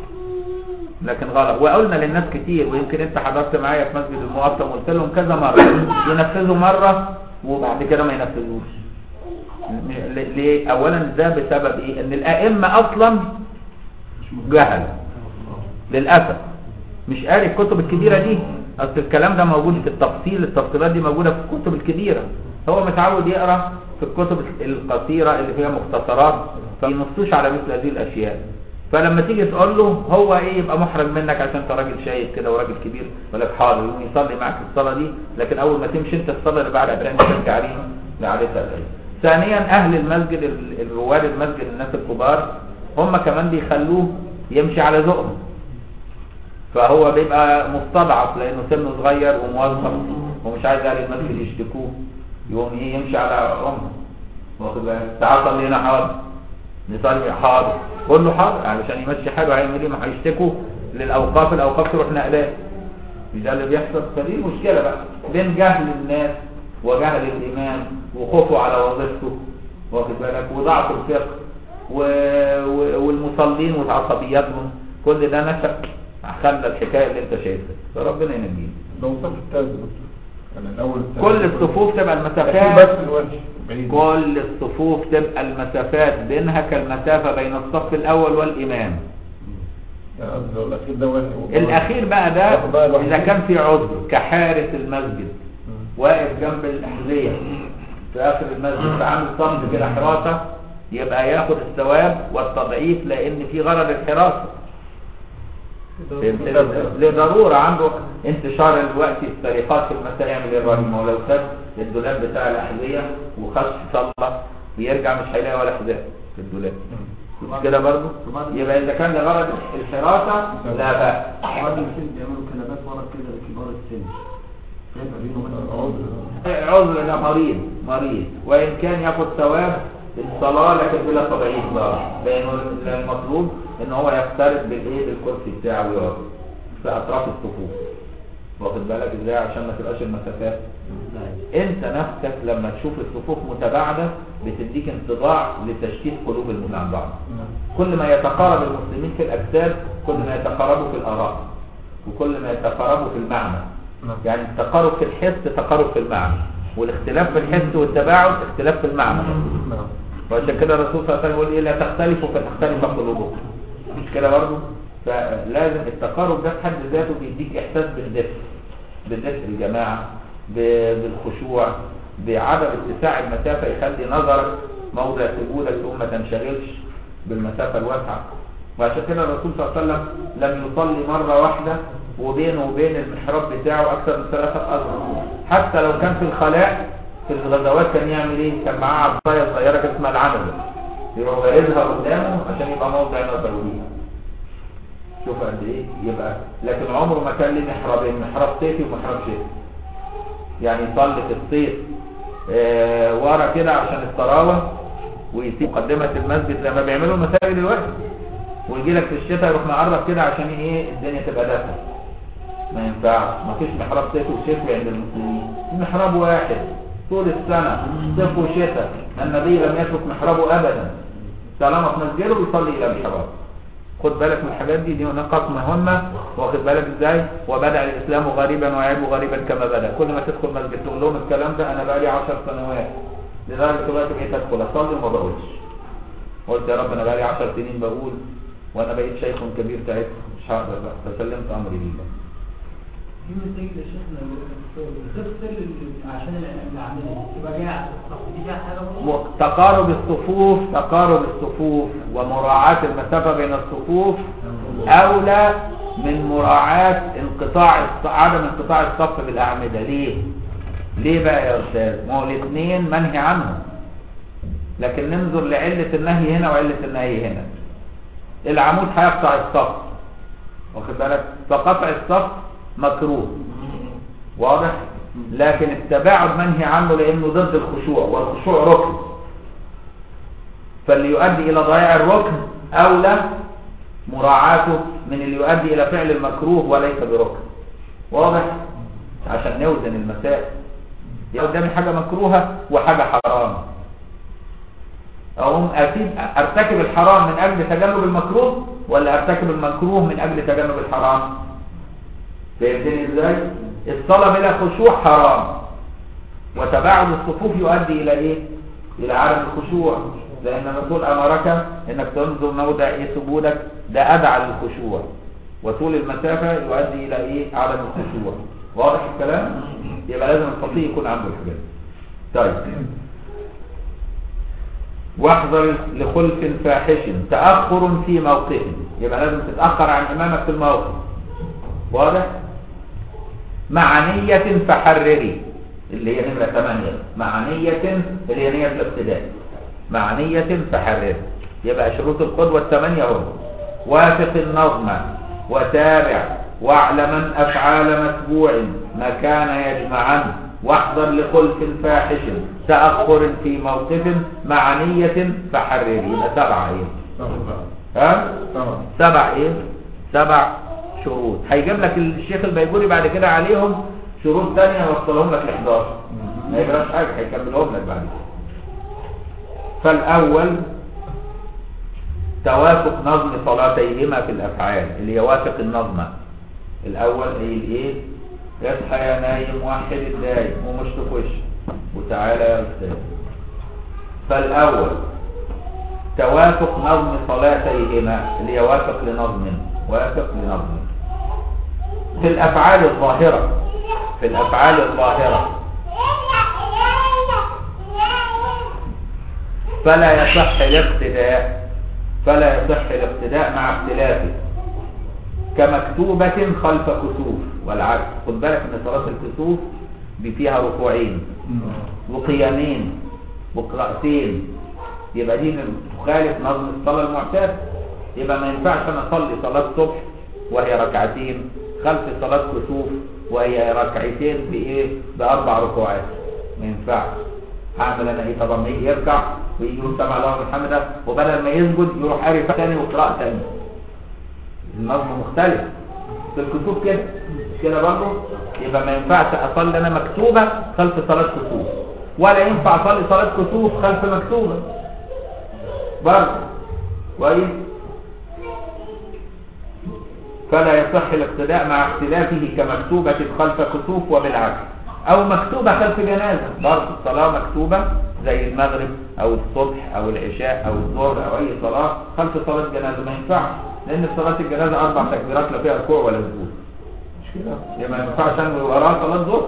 لكن غلط وقلنا للناس كتير ويمكن انت حضرت معايا في مسجد المقطم وقلت لهم كذا مره ينفذوا مره وبعد كده ما ينفذوش م- ل- ليه اولا ده بسبب ايه ان الائمه اصلا جهل للاسف مش قاري الكتب الكبيره دي اصل الكلام ده موجود في التفصيل التفصيلات دي موجوده في الكتب الكبيره هو متعود يقرا في الكتب القصيره اللي فيها مختصرات فينصوش على مثل هذه الاشياء فلما تيجي تقول له هو ايه يبقى محرج منك عشان انت راجل شايب كده وراجل كبير يقول لك حاضر يقوم يصلي معاك الصلاه دي لكن اول ما تمشي انت الصلاه اللي بعدها تعمل ترجعين لعادتها الأولى. ثانيا اهل المسجد ال- الرواد المسجد الناس الكبار هم كمان بيخلوه يمشي على ذوقهم فهو بيبقى مستضعف لانه سنه صغير وموظف ومش عايز اهل المسجد يشتكوه يقوم ايه يمشي على عمره واخد بالك تعال صلي هنا حاضر نصلي حاضر قول له حاضر علشان يمشي حاله هيعمل ايه ما هيشتكوا للاوقاف الاوقاف تروح نقلات مش ده اللي بيحصل فدي مشكله بقى بين جهل الناس وجهل الامام وخوفه على وظيفته واخد بالك وضعف الفقه و... و... والمصلين وعصبياتهم كل ده نشأ خلى الحكايه اللي انت شايفها فربنا ينجينا لو صف الثالث يعني الاول الثالث كل الصفوف تبقى لكن المسافات بس الوجه بعيد كل الصفوف تبقى المسافات بينها كالمسافة بين الصف الأول والإمام يعني قصدي لو الاخير ده واحد الأخير بقى ده ياخد بقى الواحد. إذا كان في عذر كحارس المسجد مم. واقف جنب الأحذية في اخر المسجد فعامل صمت كده حراسه يبقى ياخد الثواب والتضعيف لان في غرض الحراسه فهمت؟ لضروره عنده انتشار الوقت السرقات في المساء يعمل الرهينه ولو ساب الدولاب بتاع الاحذيه وخش صلى بيرجع مش هيلاقي ولا حذاء في الدولاب مش كده برضه يبقى اذا كان لغرض الحراسه لا بأس بعض المسلمين بيعملوا كلمات ورا كده لكبار السن فيبقى بينهم مثلا عذر ده مريض مريض وان كان ياخد ثواب الصلاه لكن بلا تضعيف بقى لانه المطلوب ان هو يقترب بالايه بالكرسي بتاعه ويقعد في اطراف الصفوف واخد بالك ازاي عشان ما تبقاش المسافات انت نفسك لما تشوف الصفوف متباعده بتديك انطباع لتشتيت قلوب المؤمنين عن بعض كل ما يتقارب المسلمين في الاجساد كل ما يتقاربوا في الاراء وكل ما يتقاربوا في المعنى يعني التقارب في الحس تقارب في المعنى والاختلاف في الحس والتباعد اختلاف في المعنى نعم وعشان كده الرسول صلى الله عليه وسلم يقول ايه لا تختلفوا فتختلف قلوبكم مش كده برضه فلازم التقارب ده في حد ذاته بيديك احساس بالدفء بالدفء الجماعه ب- بالخشوع بعدم اتساع المسافه يخلي نظرك موضع سجودك ثم ما تنشغلش بالمسافه الواسعه وعشان كده الرسول صلى الله عليه وسلم لم يصلي مره واحده وبينه وبين المحراب بتاعه اكثر من ثلاثه اذرع حتى لو كان في الخلاء في الغزوات كان يعمل ايه؟ كان معاه عصايه صغيره كده اسمها العنبه يروح غارزها قدامه عشان يبقى موضع نظره ليها شوف قد ايه يبقى لكن عمره ما كان ليه محرابين محراب صيفي ومحراب شتوي يعني يصلي في الصيف آه ورا كده عشان الطراوه ويسيب مقدمه المسجد زي ما بيعملوا المساجد دلوقتي ويجي لك في الشتاء يروح مقرب كده عشان ايه الدنيا تبقى دافئه ما ينفعش ما فيش محراب صيفي وشتوي عند المسلمين محراب واحد طول السنه صيف وشتاء النبي لم يترك محرابه ابدا طالما في مسجده بيصلي الى محراب خد بالك من الحاجات دي دي نقاط مهمه واخد بالك ازاي وبدا الاسلام غريبا ويعيب غريبا كما بدا كل ما تدخل مسجد تقول لهم الكلام ده انا بقى لي 10 سنوات لدرجه دلوقتي بقيت ادخل اصلي وما بقولش قلت يا رب انا بقى لي 10 سنين بقول وانا بقيت شيخ كبير تعبت مش هقدر بقى فسلمت امري لله في مساجد يا شيخنا بتغسل عشان العمليه تبقى جايه على الصف دي فيها حاجه برضه؟ تقارب الصفوف تقارب الصفوف ومراعاة المسافة بين الصفوف أولى من مراعاة انقطاع الص- عدم انقطاع الصف بالأعمدة ليه؟ ليه بقى يا أستاذ؟ ما هو الاثنين منهي عنهم لكن ننظر لعلة النهي هنا وعلة النهي هنا العمود هيقطع الصف واخد بالك؟ فقطع الصف مكروه واضح؟ لكن التباعد منهي عنه لانه ضد الخشوع والخشوع ركن فاللي يؤدي الى ضياع الركن اولى مراعاته من اللي يؤدي الى فعل المكروه وليس بركن واضح عشان نوزن المسائل يبقى قدامي حاجه مكروهه وحاجه حرام اقوم اسيب ارتكب الحرام من اجل تجنب المكروه ولا ارتكب المكروه من اجل تجنب الحرام فهمتني ازاي الصلاه بلا خشوع حرام وتباعد الصفوف يؤدي الى ايه الى عدم الخشوع لان الرسول امرك انك تنظر موضع ايه سجودك ده ادعى للخشوع وطول المسافه يؤدي الى ايه عدم الخشوع واضح الكلام يبقى لازم الفقيه يكون عنده الحاجات دي. طيب واحذر لخلف فاحش تاخر في موقف يبقى لازم تتاخر عن امامك في الموقف واضح مع نية فحرري اللي هي نمرة 8 مع نية اللي هي نية الابتداء مع نية فحرري يبقى شروط القدوة الثمانية هم وافق النظم وتابع واعلما أفعال متبوع ما كان يجمعا واحذر لخلف فاحش تأخر في موقف مع نية فحرري يبقى سبعة ايه ها تمام سبع ايه سبع شروط هيجيب لك الشيخ البيجوري بعد كده عليهم شروط تانية يوصلهم لك ل 11 ما يجراش حاجه هيكملهم لك بعد كده فالاول توافق نظم صلاتيهما في الافعال اللي يوافق النظم الاول ايه الايه اصحى يا نايم وحد الدايم ومش تخش وتعالى يا استاذ فالاول توافق نظم صلاتيهما اللي يوافق لنظم وافق لنظم في الافعال الظاهره في الافعال الظاهره فلا يصح الاقتداء فلا يصح الاقتداء مع اختلافه كمكتوبة خلف كسوف والعكس خد بالك ان صلاة الكسوف دي فيها ركوعين وقيامين وقراءتين يبقى دي تخالف نظم الصلاة المعتاد يبقى ما ينفعش انا اصلي صلاة صبح وهي ركعتين خلف صلاة كسوف وهي ركعتين بايه باربع ركوعات ما ينفعش هعمل انا ايه طبعا ما يجي يركع ويجي يقول سمع الله لمن حمده وبدل ما يسجد يروح قاري تاني وقراءة تاني النظم مختلف في الكسوف كده مش كده برضه يبقى ما ينفعش اصلي انا مكتوبه خلف صلاه كسوف ولا ينفع اصلي صلاه كسوف خلف مكتوبه برضه كويس فلا يصح الاقتداء مع اختلافه كمكتوبة خلف كسوف وبالعكس أو مكتوبة خلف جنازة برضه الصلاة مكتوبة زي المغرب أو الصبح أو العشاء أو الظهر أو أي صلاة خلف صلاة جنازة ما ينفعش لأن صلاة الجنازة أربع تكبيرات لا فيها ركوع ولا سجود مش كده؟ يبقى ما ينفعش أنوي وراها صلاة ظهر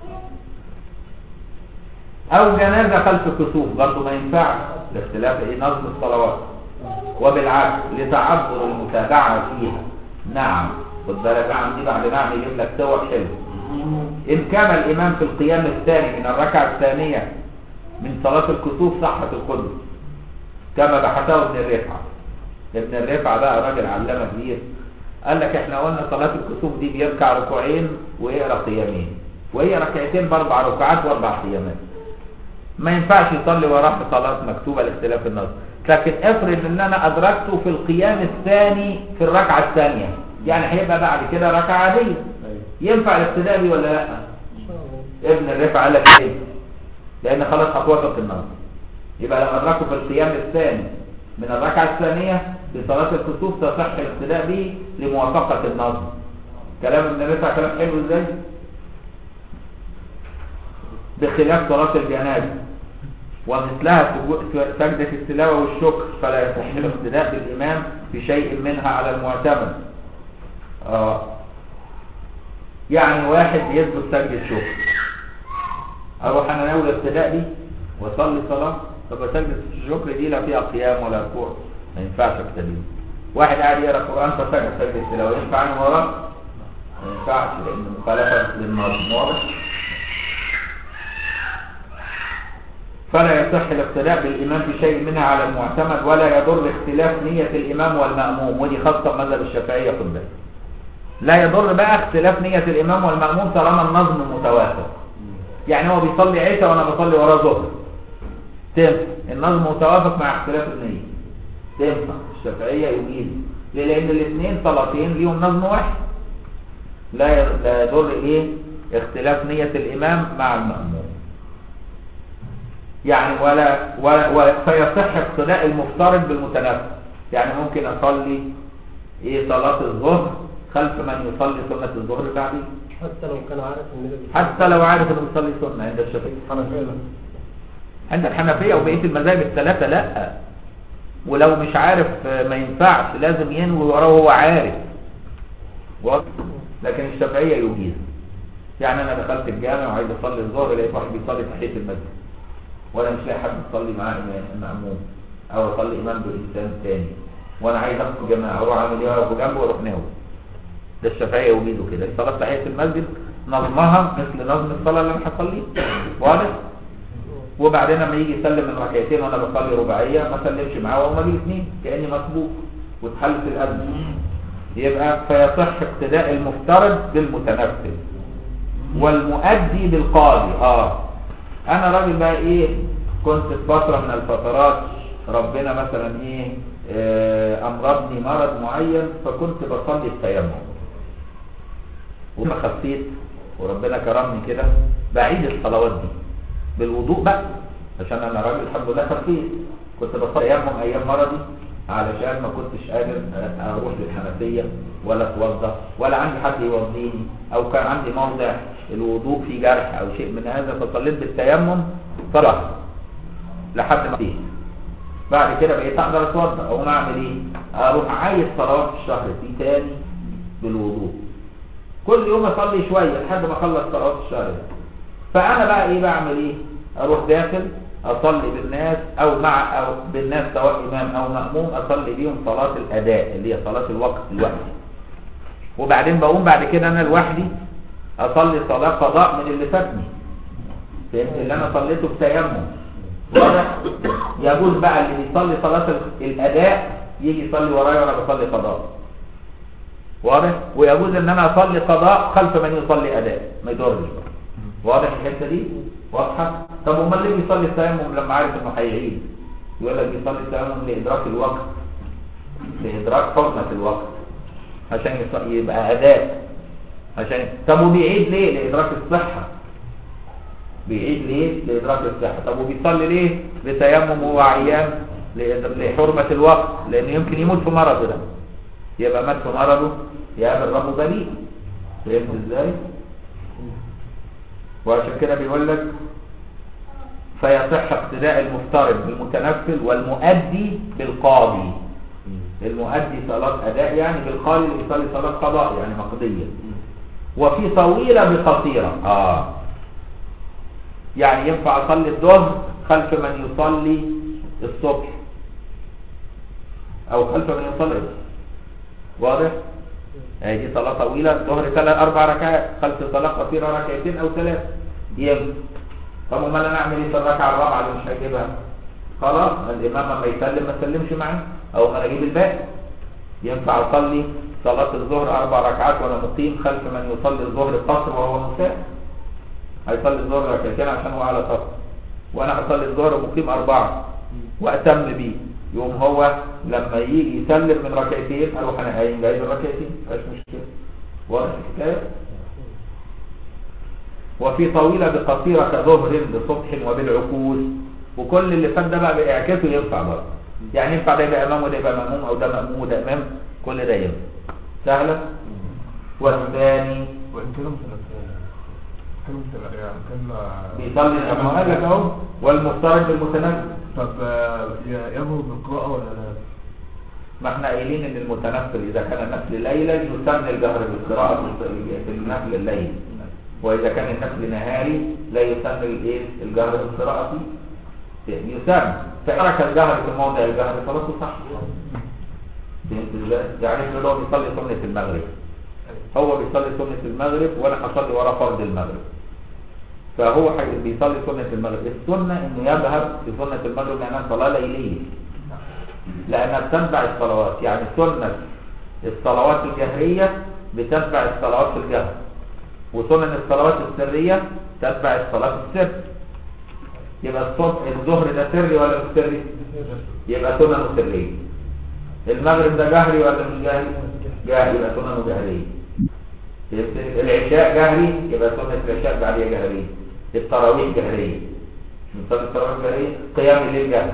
أو جنازة خلف كسوف برضه ما ينفعش لاختلاف إيه نظم الصلوات وبالعكس لتعذر المتابعة فيها نعم خد بالك نعم دي بعد نعم يجيب لك صور حلو إن كان الإمام في القيام الثاني من الركعة الثانية من صلاة الكسوف صحة القدس كما بحثه ابن الرفعة ابن الرفعة بقى راجل علامة كبير قال لك احنا قلنا صلاة الكسوف دي بيركع ركوعين ويقرا قيامين وهي ركعتين باربع ركعات واربع قيامات ما ينفعش يصلي وراه في صلاة مكتوبة لاختلاف النص لكن افرض ان انا ادركته في القيام الثاني في الركعة الثانية يعني هيبقى بعد كده ركعة عادية ينفع الاقتداء بيه ولا لا ابن الرفع قال لك ايه لان خلاص هتوافق النص يبقى لو ادركه في القيام الثاني من الركعة الثانية في صلاة الكسوف تصح الاقتداء به لموافقة النظم كلام ابن الرفع كلام حلو ازاي بخلاف صلاة الجنازة ومثلها سجدة التلاوة والشكر فلا يصح الاقتداء بالإمام في شيء منها على المعتمد آه. يعني واحد يسجد سجدة شكر أروح أنا ناوي الاقتداء دي وأصلي صلاة طب سجدة الشكر دي لا فيها قيام ولا ركوع ما ينفعش اقتدي واحد قاعد يقرا قرآن فسجد سجدة التلاوة ينفع عنه وراه؟ ما ينفعش لأن مخالفة للنظم واضح فلا يصح الاقتداء بالإمام في شيء منها على المعتمد ولا يضر اختلاف نية الإمام والمأموم ودي خاصة بمذهب الشافعية خد بالك لا يضر بقى اختلاف نية الإمام والمأموم طالما النظم متوافق يعني هو بيصلي عيسى وأنا بصلي وراه ظهر تنفع النظم متوافق مع اختلاف النية تنفع الشافعية يجيز ليه؟ لأن الاثنين صلاتين ليهم نظم واحد لا لا يضر ايه اختلاف نية الإمام مع المأموم يعني ولا, ولا, ولا فيصح اقتداء المفترض بالمتنفس يعني ممكن اصلي ايه صلاة الظهر خلف من يصلي سنة الظهر بعدي حتى لو كان عارف ان ده حتى لو عارف انه بيصلي سنة عند الشافعية حنفية ده عند الحنفية وبقية المذاهب الثلاثة لا ولو مش عارف ما ينفعش لازم ينوي وراه وهو عارف واضح؟ لكن الشافعية يجيز يعني انا دخلت الجامع وعايز اصلي الظهر لقيت واحد بيصلي تحية المسجد وانا مش لاقي حد يصلي معاه إمام- مأموم او اصلي امام بانسان تاني وانا عايز ادخل جماعه اروح اعمل ايه اقف جنبه واروح ناوي ده الشافعيه يجيزوا كده صلاه تحيه المسجد نظمها مثل نظم الصلاه اللي انا هصليها واضح وبعدين لما يجي يسلم من ركعتين وانا بصلي رباعيه ما سلمش معاه وهم لي اثنين كاني مسبوق واتحلت الاذن يبقى فيصح اقتداء المفترض بالمتنفذ والمؤدي بالقاضي اه انا راجل بقى ايه كنت في فتره من الفترات ربنا مثلا ايه آه، امرضني مرض معين فكنت بصلي التيمم وما خفيت وربنا كرمني كده بعيد الصلوات دي بالوضوء بقى عشان انا راجل الحمد لله خفيت كنت بصلي تيمم ايام مرضي علشان ما كنتش قادر اروح للحنفيه ولا اتوضا ولا عندي حد يوضيني او كان عندي موضع الوضوء فيه جرح او شيء من هذا فصليت بالتيمم صلاه لحد ما فيه بعد كده بقيت اقدر اتوضا اقوم اعمل ايه اروح عايز صلوات الشهر دي تاني بالوضوء كل يوم اصلي شويه لحد ما اخلص صلوات الشهر ده. فانا بقى ايه بعمل ايه اروح داخل اصلي بالناس او مع او بالناس سواء امام او ماموم اصلي بيهم صلاه الاداء اللي هي صلاه الوقت الوقت وبعدين بقوم بعد كده انا لوحدي اصلي صلاه قضاء من اللي فاتني فهمت اللي انا صليته بتيمم واضح يجوز بقى اللي بيصلي صلاه الاداء يجي يصلي ورايا وانا بصلي قضاء واضح ويجوز ان انا اصلي قضاء خلف من يصلي اداء ما يضرش واضح الحته دي واضحه طب امال ليه بيصلي التيمم لما عارف انه هيعيد يقول لك بيصلي التيمم لادراك الوقت لادراك حرمه الوقت عشان يص- يبقى اداء عشان طب وبيعيد ليه لادراك الصحه بيعيد ليه لادراك الصحه طب وبيصلي ليه بتيمم وهو عيان لإد- لحرمه الوقت لانه يمكن يموت في مرضه ده يبقى مات في مرضه يقابل ربه بريء فهمت ازاي وعشان كده بيقول لك فيصح اقتداء المفترض بالمتنفل والمؤدي بالقاضي المؤدي صلاة أداء يعني بالقاضي اللي بيصلي صلاة قضاء يعني مقضية وفي طويلة بقصيرة آه يعني ينفع أصلي الظهر خلف من يصلي الصبح أو خلف من يصلي واضح؟ يعني دي صلاة طويلة الظهر ثلاث أربع ركعات خلف صلاة قصيرة ركعتين أو ثلاث ينفع طب امال انا اعمل ايه في الركعه الرابعه اللي مش هجيبها خلاص الامام لما يسلم ما سلمش معاه او انا اجيب الباقي ينفع اصلي صلاه الظهر اربع ركعات وانا مقيم خلف من يصلي الظهر قصر وهو مسافر هيصلي الظهر ركعتين عشان هو على سفر وانا اصلي الظهر مقيم اربعه واتم بيه يقوم هو لما يجي يسلم من ركعتين اروح انا قايم جايب الركعتين مفيش مشكله واضح الحكايه وفي طويلة بقصيرة كظهر بصبح وبالعكوس وكل اللي فات ده بقى بإعكاسه ينفع برضه يعني ينفع ده يبقى إمام وده يبقى مأموم أو ده مأموم وده إمام كل ده ينفع سهلة والثاني وإن كده مثلا كان مثلا يعني كان بيصلي الإمام قال لك أهو والمفترض بالمتنفل طب آه، ي- يأمر بالقراءة ولا لا؟ ما احنا قايلين ان المتنفل اذا كان نفل ليلا يسن الجهر بالقراءة في- في النفل الليل واذا كان النفل نهاري لا يسن الايه الجهر بالقراءة فيه. يسن فترك الجهر في موضع الجهر صلاته صح فهمت ازاي؟ يعني افرض هو بيصلي سنة المغرب هو بيصلي سنة المغرب وانا هصلي وراه فرض المغرب فهو حي- بيصلي سنة المغرب السنة انه يذهب في سنة المغرب لانها صلاة ليلية لأنها بتتبع الصلوات يعني سنة الصلوات الجهرية بتتبع الصلوات في الجهر وسنن الصلوات السرية تتبع الصلاة السر يبقى الصبح الظهر ده سري ولا مش سري؟ يبقى سنن سرية المغرب ده جهري ولا مش جهري؟ جهري يبقى سننه جهرية فهمت؟ العشاء جهري يبقى سنة العشاء بعديها جهرية التراويح جهرية نصلي التراويح جهرية قيام الليل جهري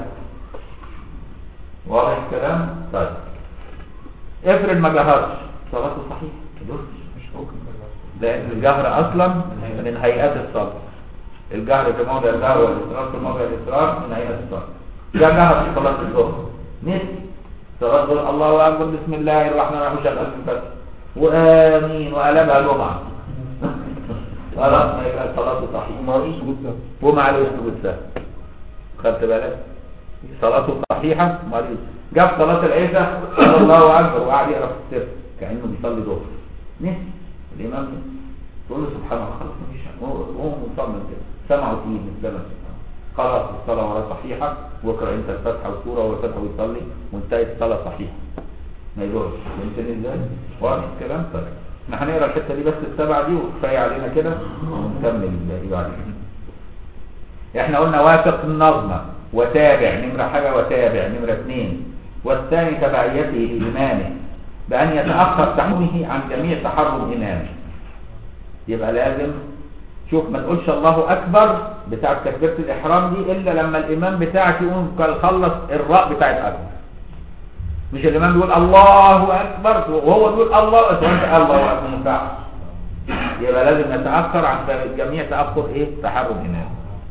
واضح الكلام؟ طيب افرض ما جهرش صلاته صحيحة يجوز. مش ممكن لأن الجهر أصلا من هيئات الصلاة الجهر في موضع الجهر والإصرار في موضع الإصرار من هيئات الصلاة ده جهر في صلاة الظهر نسي صلاة الظهر الله أكبر بسم الله الرحمن الرحيم شغال في الفتح وآمين وقلبها جمعة خلاص ما يبقى صلاته صحيحة ما رأيش سجود سهل وما عليه سجود سهو خدت بالك صلاته صحيحة مريض جاب صلاة العشاء قال الله أكبر وقعد يقرا في السر كأنه بيصلي ظهر نسي الإمام نسي تقول له سبحان الله خلاص مفيش حاجة. هو هو مصمم كده سمعوا فيه مثلنا خلاص الصلاة وراه صحيحة واقرأ أنت الفاتحة والسورة والفاتحة ويصلي وانتهت الصلاة صحيحة ما يدورش فهمتني ازاي؟ واضح الكلام طيب احنا هنقرا الحتة دي بس السبعة دي وكفاية علينا كده ونكمل الباقي بعد كده احنا قلنا وافق النظمة وتابع نمرة حاجة وتابع نمرة اثنين والثاني تبعيته لإمامه بأن يتأخر تحرمه عن جميع تحرم إمامه يبقى لازم شوف ما نقولش الله أكبر بتاع تكبيرة الإحرام دي إلا لما الإمام بتاعك يقوم يخلص الراء بتاعت أكبر مش الإمام بيقول الله أكبر وهو بيقول الله أكبر وأنت الله أكبر ما ينفعش يبقى لازم نتأخر عن جميع تأخر إيه تحرم إمامه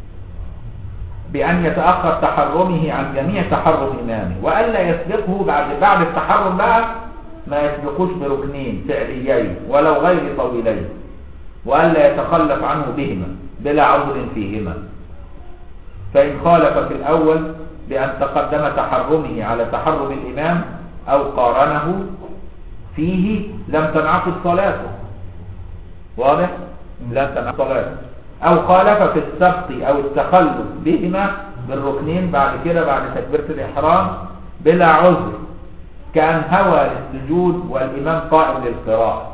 بأن يتأخر تحرمه عن جميع تحرم إمامه وألا يسبقه بعد بعد التحرم بقى ما يسبقوش بركنين فعليين ولو غير طويلين وألا يتخلف عنه بهما بلا عذر فيهما فإن خالف في الأول بأن تقدم تحرمه على تحرم الإمام أو قارنه فيه لم تنعقد صلاته واضح؟ لم تنعقد صلاته أو خالف في السبق أو التخلف بهما بالركنين بعد كده بعد تكبيرة الإحرام بلا عذر كأن هوى للسجود والإمام قائم للقراءة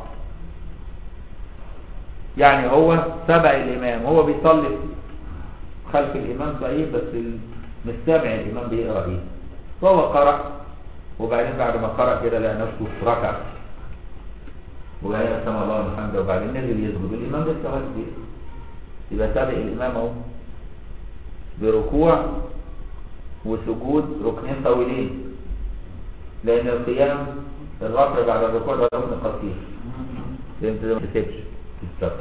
يعني هو سبق الإمام هو بيصلي خلف الإمام صحيح بس ال- مش سامع الإمام بيقرأ إيه فهو قرأ وبعدين بعد ما قرأ كده لقى نفسه ركع وبعدين سمع الله لمن حمده وبعدين نزل يسجد الإمام لسه واقف بيه يبقى سابق الإمام أهو بركوع وسجود ركنين طويلين لأن القيام الرفع بعد الركوع ده ركن قصير فهمت ده ما تسيبش في السبق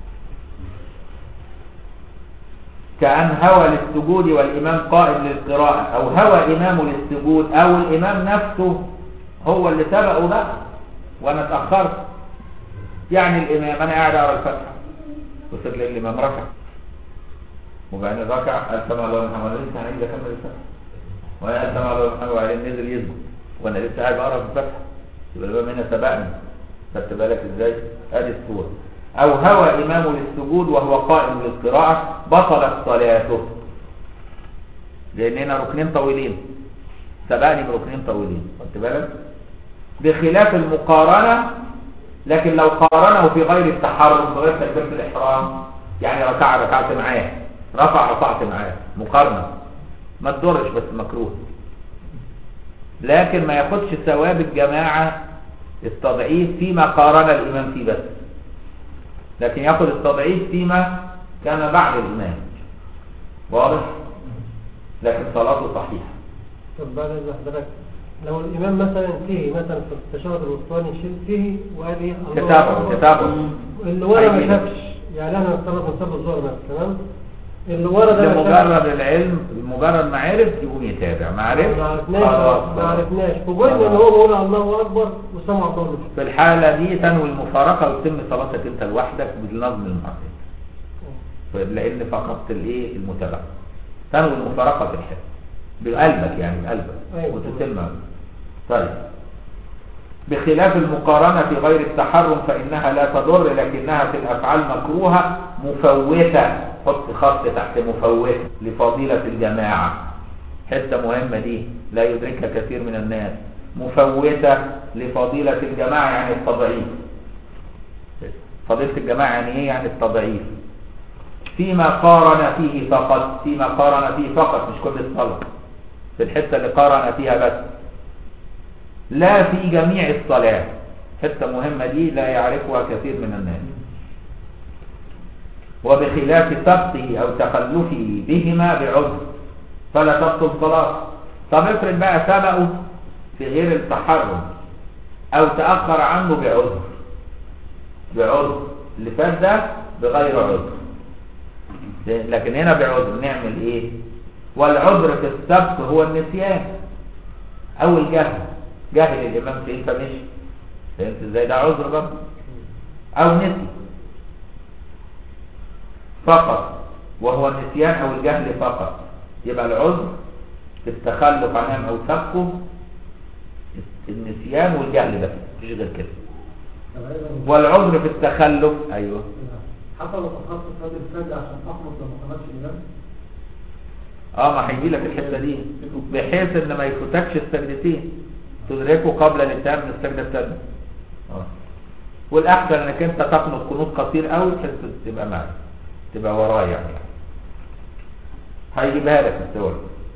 كأن هوى للسجود والإمام قائم للقراءة أو هوى إمام للسجود أو الإمام نفسه هو اللي سبقه بقى وأنا اتأخرت يعني الإمام أنا قاعد أقرأ الفتحة وصلت لي الإمام ركع وبعدين ركع قال سمع الله لمن حمده لسه هنيجي أكمل الفتحة وأنا قال سمع الله لمن حمده وبعدين نزل يسجد وأنا لسه قاعد بقرأ في الفتحة يبقى الإمام هنا سبقني خدت بالك إزاي؟ أدي الصورة أو هوى إمامه للسجود وهو قائم للقراءة بطلت صلاته لأن هنا ركنين طويلين سبقني بركنين طويلين خدت بالك بخلاف المقارنة لكن لو قارنه في غير التحرم في غير تكبيرة الإحرام يعني ركع ركعت معاه رفع رفعت معاه مقارنة ما تضرش بس مكروه لكن ما ياخدش ثواب الجماعة التضعيف فيما قارن الإمام فيه بس لكن ياخد التضعيف فيما كان بعد الإمام واضح لكن صلاته صحيحة طب بعد إذن حضرتك لو الإمام مثلا انتهي مثلا في التشهد الوسطاني شيل فيه وقال إيه الله كتابه أكبر. كتابه اللي ورا ما هيجي. شافش يعني أنا افترض من صلاة الظهر مثلا تمام اللي ورا ده ما شافش. لمجرد العلم بمجرد ما عرف يقوم يتابع ما عرفش ما عرفناش خلاص ما خلاص. عرفناش فوجئنا ان هو بيقول الله اكبر وسمع الله لمن في الحالة دي تنوي المفارقة وتتم صلاتك انت لوحدك بالنظم المحدد لان فقدت الايه المتابعة تنوي المفارقة في الحال بقلبك يعني بقلبك أيوة. وتتم طيب بخلاف المقارنة في غير التحرم فإنها لا تضر لكنها في الأفعال مكروهة مفوتة حط خط تحت مفوتة لفضيلة الجماعة حتة مهمة دي لا يدركها كثير من الناس مفوتة لفضيلة الجماعة يعني التضعيف فضيلة الجماعة يعني ايه يعني التضعيف فيما قارن فيه فقط فيما قارن فيه فقط مش كل الصلاة في الحتة اللي قارن فيها بس لا في جميع الصلاة حتة مهمة دي لا يعرفها كثير من الناس وبخلاف سبقه أو تخلفه بهما بعذر فلا تبطل صلاة طب افرض بقى سبقه في غير التحرم أو تأخر عنه بعذر بعذر اللي فات ده بغير عذر لكن هنا بعذر نعمل ايه والعذر في السبق هو النسيان او الجهل جهل الامام فيه فمشي فهمت ازاي ده عذر برضه او نسي فقط وهو النسيان او الجهل فقط يبقى العذر في التخلف عن او سبقه النسيان والجهل بس مفيش غير كده والعذر في التخلف ايوه حتى لو تخصص صلاه الفجر عشان اخلص لما خرجش الامام اه ما هيجي لك الحته دي بحيث ان ما يفوتكش السجدتين تدركه قبل الانتهاء من السجده الثانيه اه والاحسن انك انت تقنط قنوط قصير قوي بحيث تبقى معي تبقى ورايا يعني هيجيبها لك الصور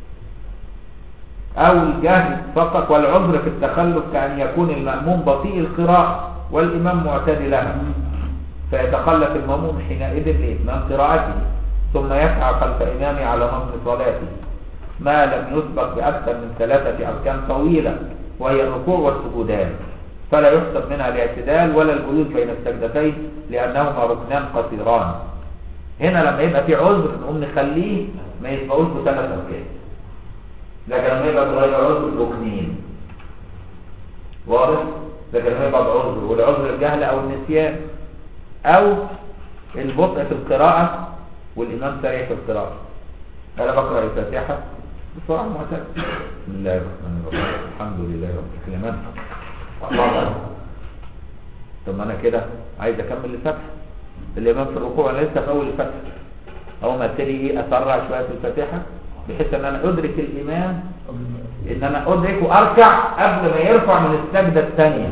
او الجهل فقط والعذر في التخلف كان يكون المأموم بطيء القراءة والامام معتدلا فيتخلف المأموم حينئذ لإتمام قراءته ثم يسعى خلف إمامه على نظم صلاته ما لم يسبق بأكثر من ثلاثة أركان طويلة وهي الركوع والسجودان فلا يحسب منها الاعتدال ولا الجلوس بين السجدتين لأنهما ركنان قصيران هنا لما يبقى في عذر نقوم نخليه ما يسبقوش بثلاث أركان لكن لما يبقى بغير عذر ركنين واضح؟ لكن لما يبقى بعذر والعذر الجهل أو النسيان أو البطء في القراءة والإمام سريع في القراءة انا بقرا الفاتحه بسرعه معتدله بسم الله الرحمن الرحيم الحمد لله رب العالمين الله أكبر. طب ما انا كده عايز اكمل الفتح الامام في الركوع انا لسه في اول الفتح اول ما ابتدي ايه اسرع شويه في الفاتحه بحيث ان انا ادرك الامام ان انا ادرك واركع قبل ما يرفع من السجده الثانيه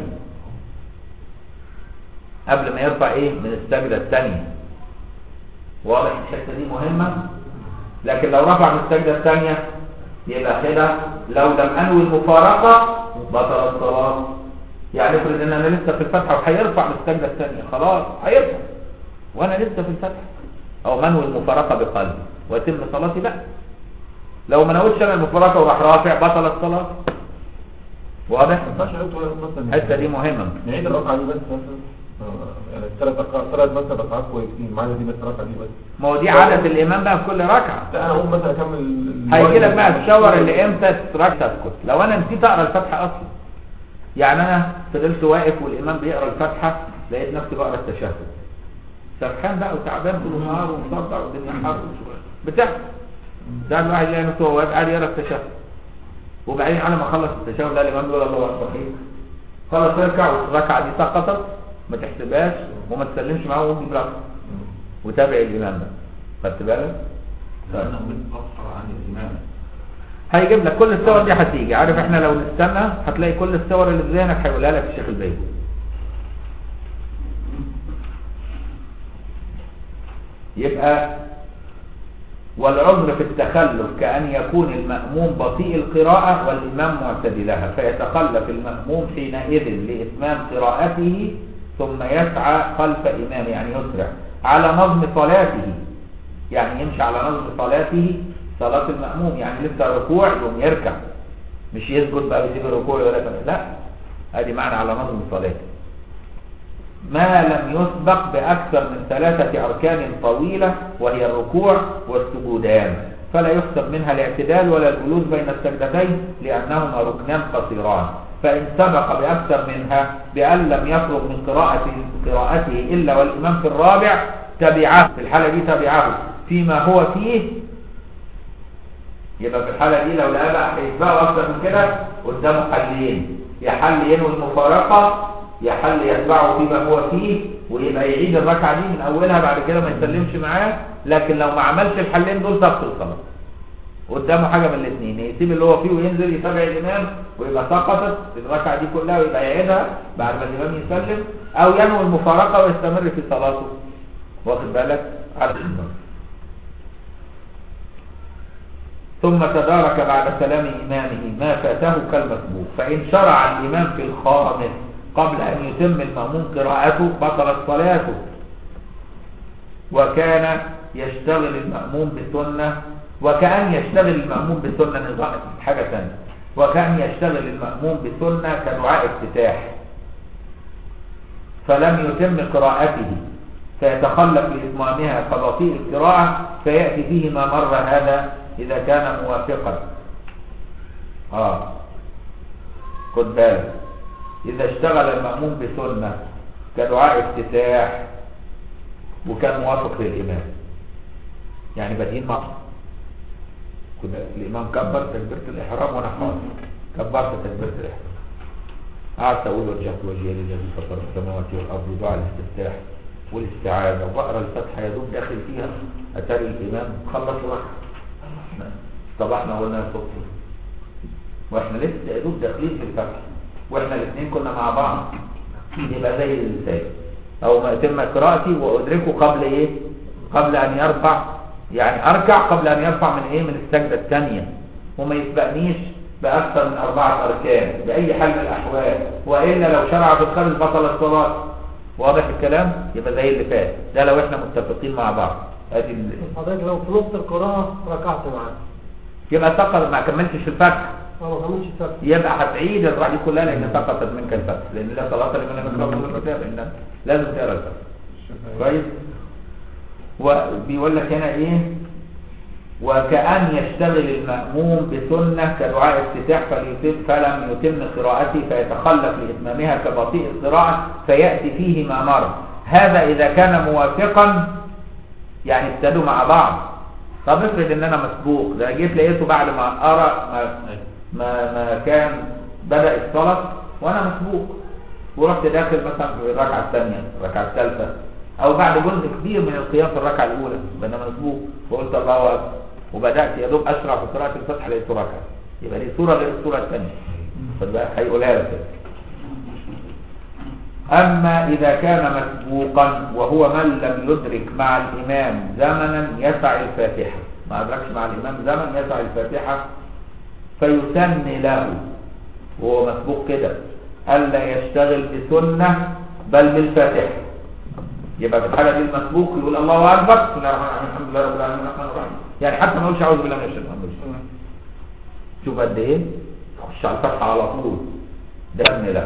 قبل ما يرفع ايه من السجده الثانيه واضح الحته دي مهمه لكن لو رفع من السجده الثانيه يبقى كده لو لم انوي المفارقه بطل الصلاه يعني افرض ان انا لسه في الفتحه وهيرفع من السجده الثانيه خلاص هيرفع وانا لسه في الفتحه او منوي المفارقه بقلبي ويتم صلاتي بقى لو ما نويتش انا المفارقه وراح رافع بطل الصلاه واضح ما ينفعش نقول مثلا الحته دي مهمه نعيد الركعه دي بس مثلا آه، يعني الثلاث ركعات ثلاث مثلا ركعات كويسين معانا دي بس الركعه دي بس ما هو دي عاده الامام بقى في كل ركعه لا انا اقوم مثلا اكمل ال- هيجي لك بقى الشاور اللي امتى ترك تسكت لو انا نسيت اقرا الفاتحه اصلا يعني انا فضلت واقف والامام بيقرا الفاتحه لقيت نفسي بقرا التشهد سرحان بقى وتعبان طول النهار ومصدع والدنيا حر بتحصل ده الواحد يلاقي نفسه هو واقف قاعد يقرا التشهد وبعدين على ما خلص التشهد ده الامام بيقول الله اكبر صحيح خلص يركع والركعه دي سقطت ما تحسبهاش وما تسلمش معاه وقوم بركعه وتابع الامام ده خدت بالك؟ لأنه متأخر عن الإمام هيجيب لك كل الصور دي هتيجي عارف احنا لو نستنى هتلاقي كل الصور اللي في ذهنك هيقولها لك الشيخ البيض يبقى والعذر في التخلف كأن يكون المأموم بطيء القراءة والإمام معتدلها فيتخلف المأموم حينئذ لإتمام قراءته ثم يسعى خلف إمام يعني يسرع على نظم صلاته يعني يمشي على نظم صلاته صلاة المأموم يعني لسه ركوع يقوم يركع مش يسجد بقى ويسيب الركوع ولا لا ادي معنى على نظم صلاته ما لم يسبق بأكثر من ثلاثة أركان طويلة وهي الركوع والسجودان فلا يحسب منها الاعتدال ولا الجلوس بين السجدتين لأنهما ركنان قصيران فإن سبق بأكثر منها بأن لم يفرغ من قراءة قراءته إلا والإمام في الرابع تبعه في الحالة دي تبعه فيما هو فيه يبقى في الحالة دي لو لقى بقى هيسبقه أكثر من كده قدامه حلين يا حل ينوي المفارقة يا حل يتبعه فيما هو فيه ويبقى يعيد الركعة دي من أولها بعد كده ما يسلمش معاه لكن لو ما عملش الحلين دول تبطل الصلاة قدامه حاجة من الاثنين يسيب اللي هو فيه وينزل يتابع الإمام ويبقى سقطت الركعة دي كلها ويبقى يعيدها بعد ما الإمام يسلم أو ينوي المفارقة ويستمر في صلاته واخد بالك على الإمام ثم تدارك بعد سلام إمامه ما فاته كالمسبوق فإن شرع الإمام في الخامس قبل أن يتم المأموم قراءته بطلت صلاته وكان يشتغل المأموم بسنة وكأن يشتغل المأموم بسنة نظام حاجة ثانية وكأن يشتغل المأموم بسنة كدعاء افتتاح فلم يتم قراءته فيتخلف لإتمامها كبطيء القراءة فيأتي فيه ما مر هذا إذا كان موافقا آه خد بالك إذا اشتغل المأموم بسنة كدعاء افتتاح وكان موافق للإمام يعني بادئين مع كنا الإمام كبر تكبيرة الإحرام وأنا خالص كبرت تكبيرة الإحرام قعدت أقول وجهت وجهي للذي فطر السماوات والأرض ودعاء الاستفتاح والاستعاذة وبقرا الفتحة يا دوب داخل فيها أتاري الإمام خلص ركعة طب احنا قلنا الصبح واحنا لسه يا دوب داخلين في الفتح واحنا الاثنين كنا مع بعض يبقى زي الانسان او ما يتم قراءتي وادركه قبل ايه قبل ان يرفع يعني اركع قبل ان يرفع من ايه من السجده الثانيه وما يسبقنيش باكثر من اربعه اركان باي حال من الاحوال والا لو شرع في الخارج بطل الصلاه واضح الكلام يبقى زي اللي فات ده لو احنا متفقين مع بعض ادي ال- حضرتك لو في نص القراءة ركعت معاه يبقى سقط ما كملتش الفتح أو ما كملش الفتح يبقى هتعيد الركعه دي كلها لان سقطت منك الفتح لان لا صلاه لمن لم يقرا من الكتاب إن لازم تقرا الفتح كويس وبيقول لك هنا ايه وكأن يشتغل المأموم بسنة كدعاء افتتاح فليتم فلم يتم قراءته فيتخلف لإتمامها كبطيء القراءة فيأتي فيه ما مر هذا إذا كان موافقا يعني ابتدوا مع بعض طب افرض ان انا مسبوق ده جيت لقيته بعد ما ارى ما ما, ما كان بدا الصلاه وانا مسبوق ورحت داخل مثلا في الركعه الثانيه الركعه الثالثه او بعد جزء كبير من القيام في الركعه الاولى وانا مسبوق فقلت الله اكبر وبدات يا دوب اشرع في قراءه الفتح لقيت ركعه يبقى دي سوره غير السوره الثانيه خد بالك هيقولها لك كده. أما إذا كان مسبوقا وهو من لم يدرك مع الإمام زمنا يسع الفاتحة ما أدركش مع الإمام زمن يسع الفاتحة فيسن له وهو مسبوق كده ألا يشتغل بسنة بل بالفاتحة يبقى في الحالة دي المسبوق يقول الله أكبر بسم الله الرحمن الرحيم الحمد لله رب العالمين الرحمن الرحيم يعني حتى ما يقولش أعوذ بالله من الشيطان الرجيم شوف قد إيه يخش على الفتحة على طول ده ابن له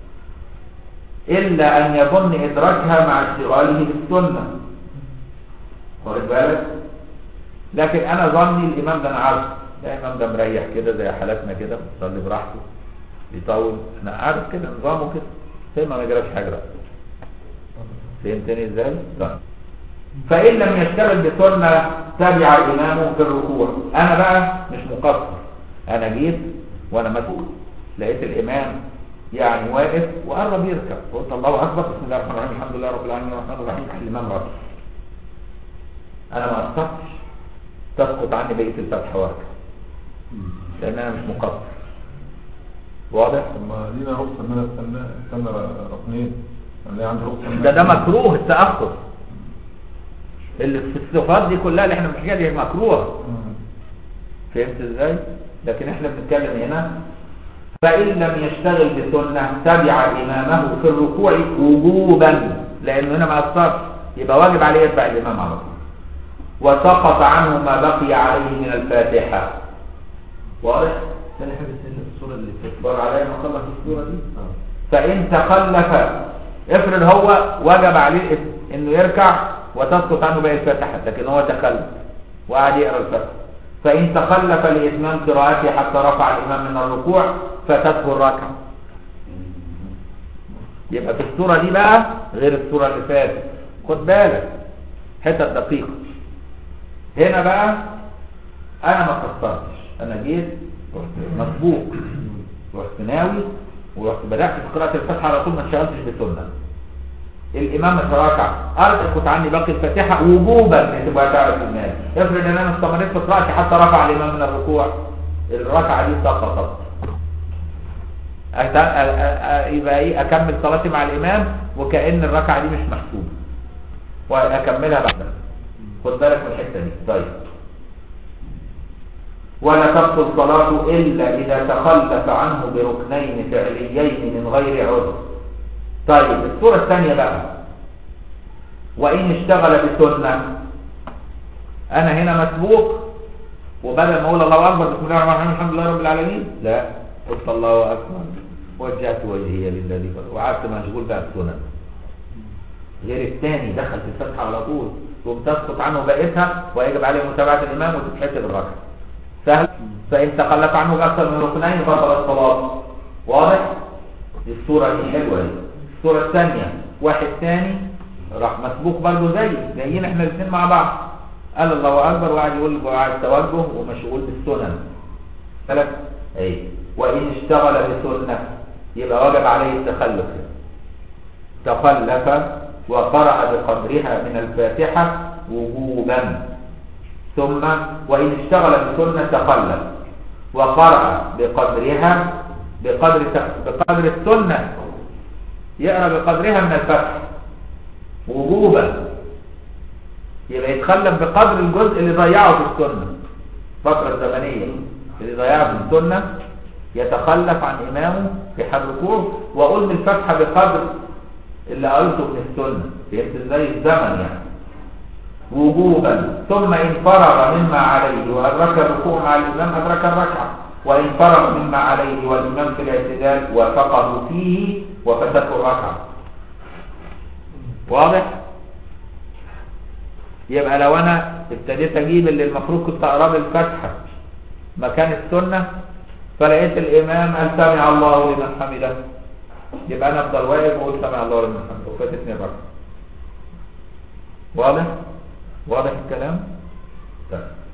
إلا أن يظن إدراكها مع اشتغاله بالسنة واخد بالك لكن أنا ظني الإمام ده أنا عارف ده الإمام ده مريح كده زي حالاتنا كده بيصلي براحته بيطول أنا عارف كده نظامه كده زي ما ما جراش حاجة بقى فهمتني إزاي؟ طيب فإن لم يشتغل بسنة تبع إمامه في الركوع أنا بقى مش مقصر أنا جيت وأنا مسؤول لقيت الإمام يعني واقف وقرب يركب قلت الله اكبر بسم الله الرحمن الرحيم الحمد لله رب العالمين الرحمن الرحيم الامام ركب انا ما قصرتش تسقط عني بقيه الفتحه واركب لان انا مش مقصر واضح طب ما لينا رخصة ان انا استنى استنى ركنين انا ليه عندي رخصة إن ده أنا ده أستنى؟ مكروه التاخر اللي في الصفات دي كلها اللي احنا بنحكيها دي مكروه مم. فهمت ازاي لكن احنا بنتكلم هنا فإن لم يشتغل بسنة تبع إمامه في الركوع وجوبا لأنه هنا ما أثرش يبقى واجب عليه يتبع الإمام على طول وسقط عنه ما بقي عليه من الفاتحة واضح؟ ثاني حاجة سيدنا في الصورة اللي فاتت اصبر عليا ما اخلص الصورة دي اه فإن تخلف افرض هو وجب عليه انه يركع وتسقط عنه باقي الفاتحة لكن هو تخلف وقعد يقرا الفاتحة فإن تخلف لإتمام قراءته حتى رفع الإمام من الركوع فاتته الركعة يبقى في الصورة دي بقى غير الصورة اللي فاتت خد بالك حتة دقيقة هنا بقى أنا ما قصرتش أنا جيت رحت مسبوق رحت ناوي ورحت بدأت في قراءة الفاتحة على طول ما اشتغلتش بسنة الإمام تراكع أسقط عني باقي الفاتحة وجوبا تبقى تعرف المال افرض إن أنا استمريت في قراءتي حتى رفع الإمام من الركوع الركعة دي سقطت أت- أ- أ- يبقى ايه اكمل صلاتي مع الامام وكأن الركعة دي مش محسوبة واكملها بعدها خد بالك من الحتة دي طيب ولا تبطل صلاته إلا إذا تخلف عنه بركنين فعليين من غير عذر طيب الصورة الثانية بقى وإن اشتغل بسنة أنا هنا مسبوق وبدل ما أقول الله أكبر بسم الله الرحمن الرحيم الحمد لله رب العالمين لا قلت الله أكبر وجهت وجهي للذي فطر وقعدت مشغول بقى بسنن غير الثاني دخل في الفتحة على طول تقوم تسقط عنه بقيتها ويجب عليه متابعة الإمام وتتحسب الركعة سهل فإن تخلف عنه بأكثر من ركنين بطل الصلاة واضح دي الصورة دي حلوة دي الصورة الثانية واحد ثاني راح مسبوق برضه زي جايين احنا الاثنين مع بعض قال الله أكبر وقعد يقول وقعد توجه ومشغول بالسنن ثلاث ايه وإن اشتغل بسنة يبقى وجب عليه التخلف تخلف وقرأ بقدرها من الفاتحة وجوبا ثم وإن اشتغل بسنة تخلف وقرأ بقدرها بقدر بقدر السنة يقرأ بقدرها من الفتح وجوبا يبقى يتخلف بقدر الجزء اللي ضيعه في السنة فترة زمنية اللي ضيعه في السنة يتخلف عن إمامه في حال الركوع وأقول الفتحة بقدر اللي قلته من السنة فهمت ازاي الزمن يعني وجوبا ثم إن فرغ مما عليه وأدرك الركوع مع الإمام أدرك الركعة وإن فرغ مما عليه والإمام في الاعتدال وفقه فيه وفتته الركعة واضح؟ يبقى لو أنا ابتديت أجيب اللي المفروض كنت أقرب الفتحة مكان السنة فلقيت الإمام قال سمع الله لمن حمده يبقى أنا أفضل واقف وأقول سمع الله لمن حمده وفاتتني الركعة واضح؟ واضح الكلام؟ طيب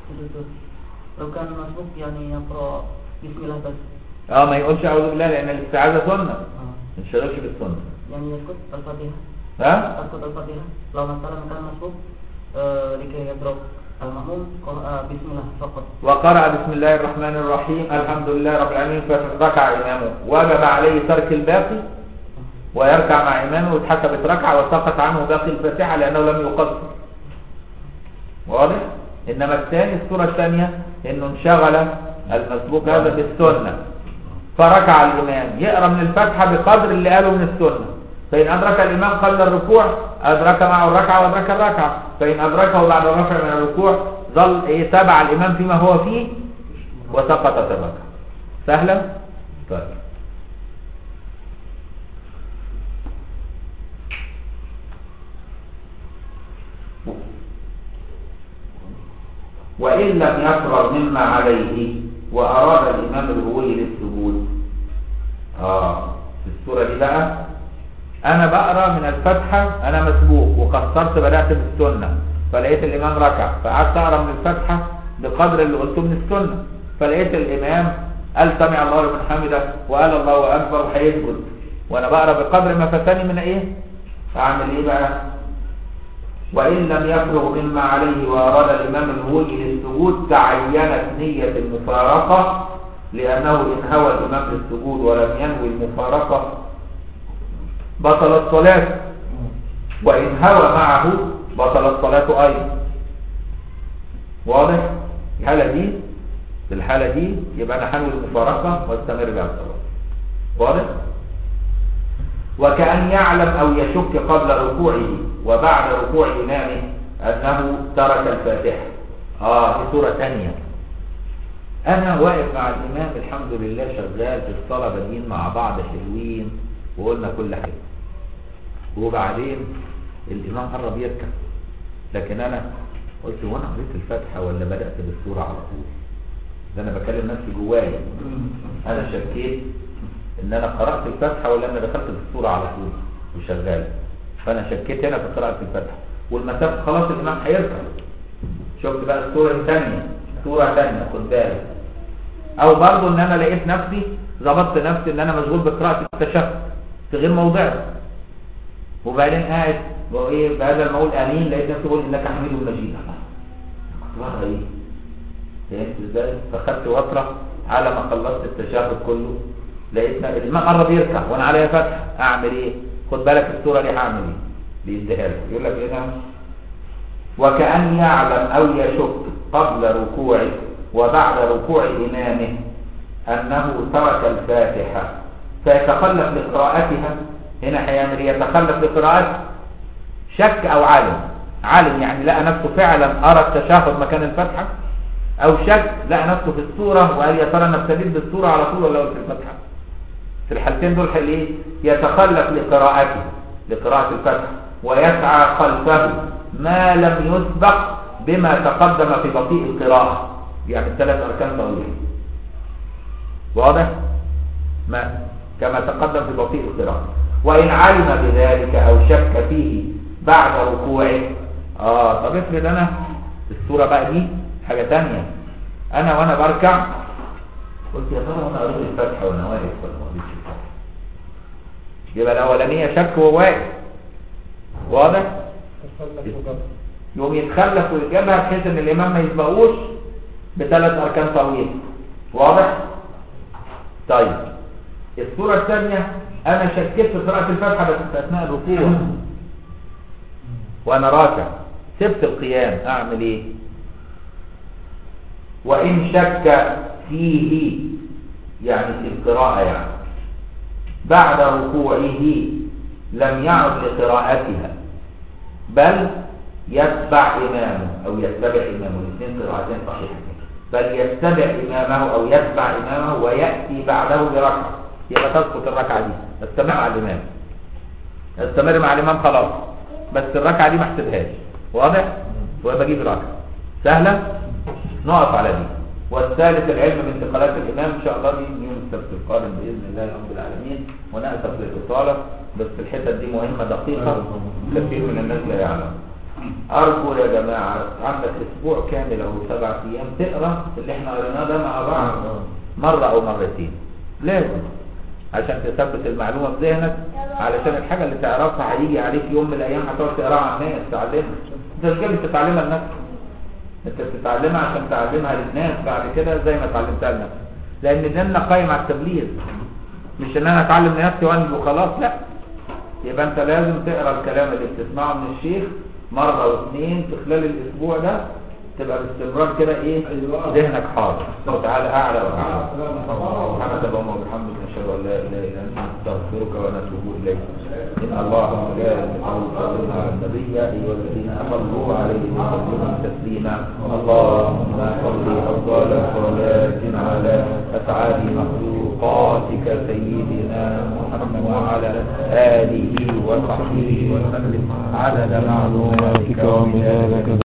دكتور لو كان مسبوق يعني يقرأ بسم الله بس اه ما يقولش اعوذ بالله لان الاستعاذه سنه آه. ما ينشغلش بالسنه يعني يسكت الفاتحة ها يسكت الفاتحة لو مثلا كان مسبوق آه لكي يضرب المأموم قرأ بسم الله فقط وقرأ بسم الله الرحمن الرحيم الحمد لله رب العالمين فركع إمامه وجب عليه ترك الباقي ويركع مع إمامه واتحسبت ركعة وسقط عنه باقي الفاتحة لأنه لم يقصر واضح؟ إنما الثاني الصورة الثانية إنه انشغل المسبوق هذا بالسنة فركع الإمام يقرأ من الفاتحة بقدر اللي قاله من السنة فإن أدرك الإمام قبل الركوع أدرك معه الركعة وأدرك الركعة فإن أدركه بعد الرفع من الركوع ظل إيه تابع الإمام فيما هو فيه وسقطت الركعة سهلة؟ طيب وإن لم يفرغ مما عليه وأراد الإمام الهوي للسجود آه في السورة دي بقى أنا بقرأ من الفتحة أنا مسبوق وقصرت بدأت بالسنة فلقيت الإمام ركع فقعدت أقرأ من الفتحة بقدر اللي قلته من السنة فلقيت الإمام قال سمع الله لمن حمده وقال الله أكبر وهيسجد وأنا بقرأ بقدر ما فاتني من إيه؟ أعمل إيه بقى؟ وإن لم يفرغ مما عليه وأراد الإمام الهوي للسجود تعينت نية المفارقة لأنه إن هوى الإمام للسجود ولم ينوي المفارقة بطل الصلاة وإن هوى معه بطل الصلاة أيضا واضح؟ الحالة دي في الحالة دي يبقى أنا هنوي المفارقة واستمر بها الصلاة واضح؟ وكأن يعلم أو يشك قبل ركوعه وبعد ركوع إمامه أنه ترك الفاتحة آه في سورة ثانية أنا واقف مع الإمام الحمد لله شغال في الصلاة بادئين مع بعض حلوين وقلنا كل حاجة وبعدين الإمام قرب يركع لكن أنا قلت هو أنا قريت الفاتحة ولا بدأت بالسورة على طول ده أنا بكلم نفسي جوايا أنا شكيت ان انا قرأت الفاتحة ولا انا دخلت في السورة على طول وشغال فانا شكيت هنا في قراءة الفاتحة والمسافة خلاص الامام هيركع شفت بقى السورة الثانية سورة ثانية خد بالك او برضه ان انا لقيت نفسي ظبطت نفسي ان انا مشغول بقراءة التشهد في غير موضعه وبعدين قاعد وايه بهذا المقول امين لقيت نفسي بقول انك حميد مجيد كنت بقرا ايه فهمت ازاي فخدت فترة على ما خلصت التشهد كله لقيت الامام قرب يركع وانا عليا فتح اعمل ايه خد بالك الصوره دي هعمل ايه بيديها لك يقول لك ايه ده وكأن يعلم او يشك قبل ركوعه وبعد ركوع امامه انه ترك الفاتحه فيتخلف لقراءتها هنا هيعمل ايه يتخلف لقراءتها شك او علم علم يعني لقى نفسه فعلا ارى التشهد مكان الفتحه او شك لقى نفسه في الصوره وقال يا ترى انا ابتديت بالصوره على طول ولا في الفتحه في الحالتين دول حل ايه يتخلف لقراءته لقراءة الفتح ويسعى خلفه ما لم يسبق بما تقدم في بطيء القراءة يعني الثلاث أركان طويلة واضح ما كما تقدم في بطيء القراءة وإن علم بذلك أو شك فيه بعد ركوعه آه طب افرض أنا السورة بقى دي حاجة تانية أنا وأنا بركع قلت يا ترى انا قريت الفتحه وانا واقف ولا ما قريتش الفتحه يبقى الاولانيه شك وهو واقف واضح يقوم يتخلف ويجيبها بحيث ان الامام ما يسبقوش بثلاث اركان طويله واضح طيب الصوره الثانيه انا شكيت في قراءه الفاتحه بس في اثناء الركوع وانا راكع سبت القيام اعمل ايه وان شك فيه يعني في القراءة يعني بعد ركوعه لم يعد لقراءتها بل يتبع إمامه أو يتبع إمامه الاثنين قراءتين صحيحتين بل يتبع إمامه أو يتبع إمامه ويأتي بعده بركعة يبقى تسقط الركعة دي استمر مع الإمام استمر مع الإمام خلاص بس الركعة دي ما احسبهاش واضح؟ وبجيب ركعة سهلة؟ نقف على دي والثالث العلم بانتقالات الإمام إن شاء الله دي يوم السبت القادم بإذن الله رب العالمين ونأسف للإطالة بس الحتة دي مهمة دقيقة كثير من الناس لا يعلم أرجو يا جماعة عندك أسبوع كامل أو سبع أيام تقرأ اللي احنا قريناه ده مع بعض مرة أو مرتين لازم عشان تثبت المعلومة في ذهنك علشان الحاجة اللي تعرفها هيجي عليك يوم من الأيام هتقعد تقراها على الناس تعلمها أنت مش جاي تتعلمها لنفسك أنت بتتعلمها عشان تعلمها للناس بعد كده زي ما اتعلمتها لنفسك لأن ديننا قايم على التبليغ مش إن أنا أتعلم لنفسي وأنزل وخلاص لا يبقى أنت لازم تقرا الكلام اللي بتسمعه من الشيخ مرة واثنين في خلال الأسبوع ده تبقى باستمرار كده ايه ذهنك حاضر وتعالى اعلى واعلى سبحانك اللهم وبحمدك نشهد ان لا اله الا انت نستغفرك ونتوب اليك ان الله وملائكته يصلون على النبي يا ايها الذين امنوا عليه وسلموا تسليما اللهم صل افضل صلاه على اسعاد مخلوقاتك سيدنا محمد وعلى اله وصحبه وسلم عدد معلوماتك ومداد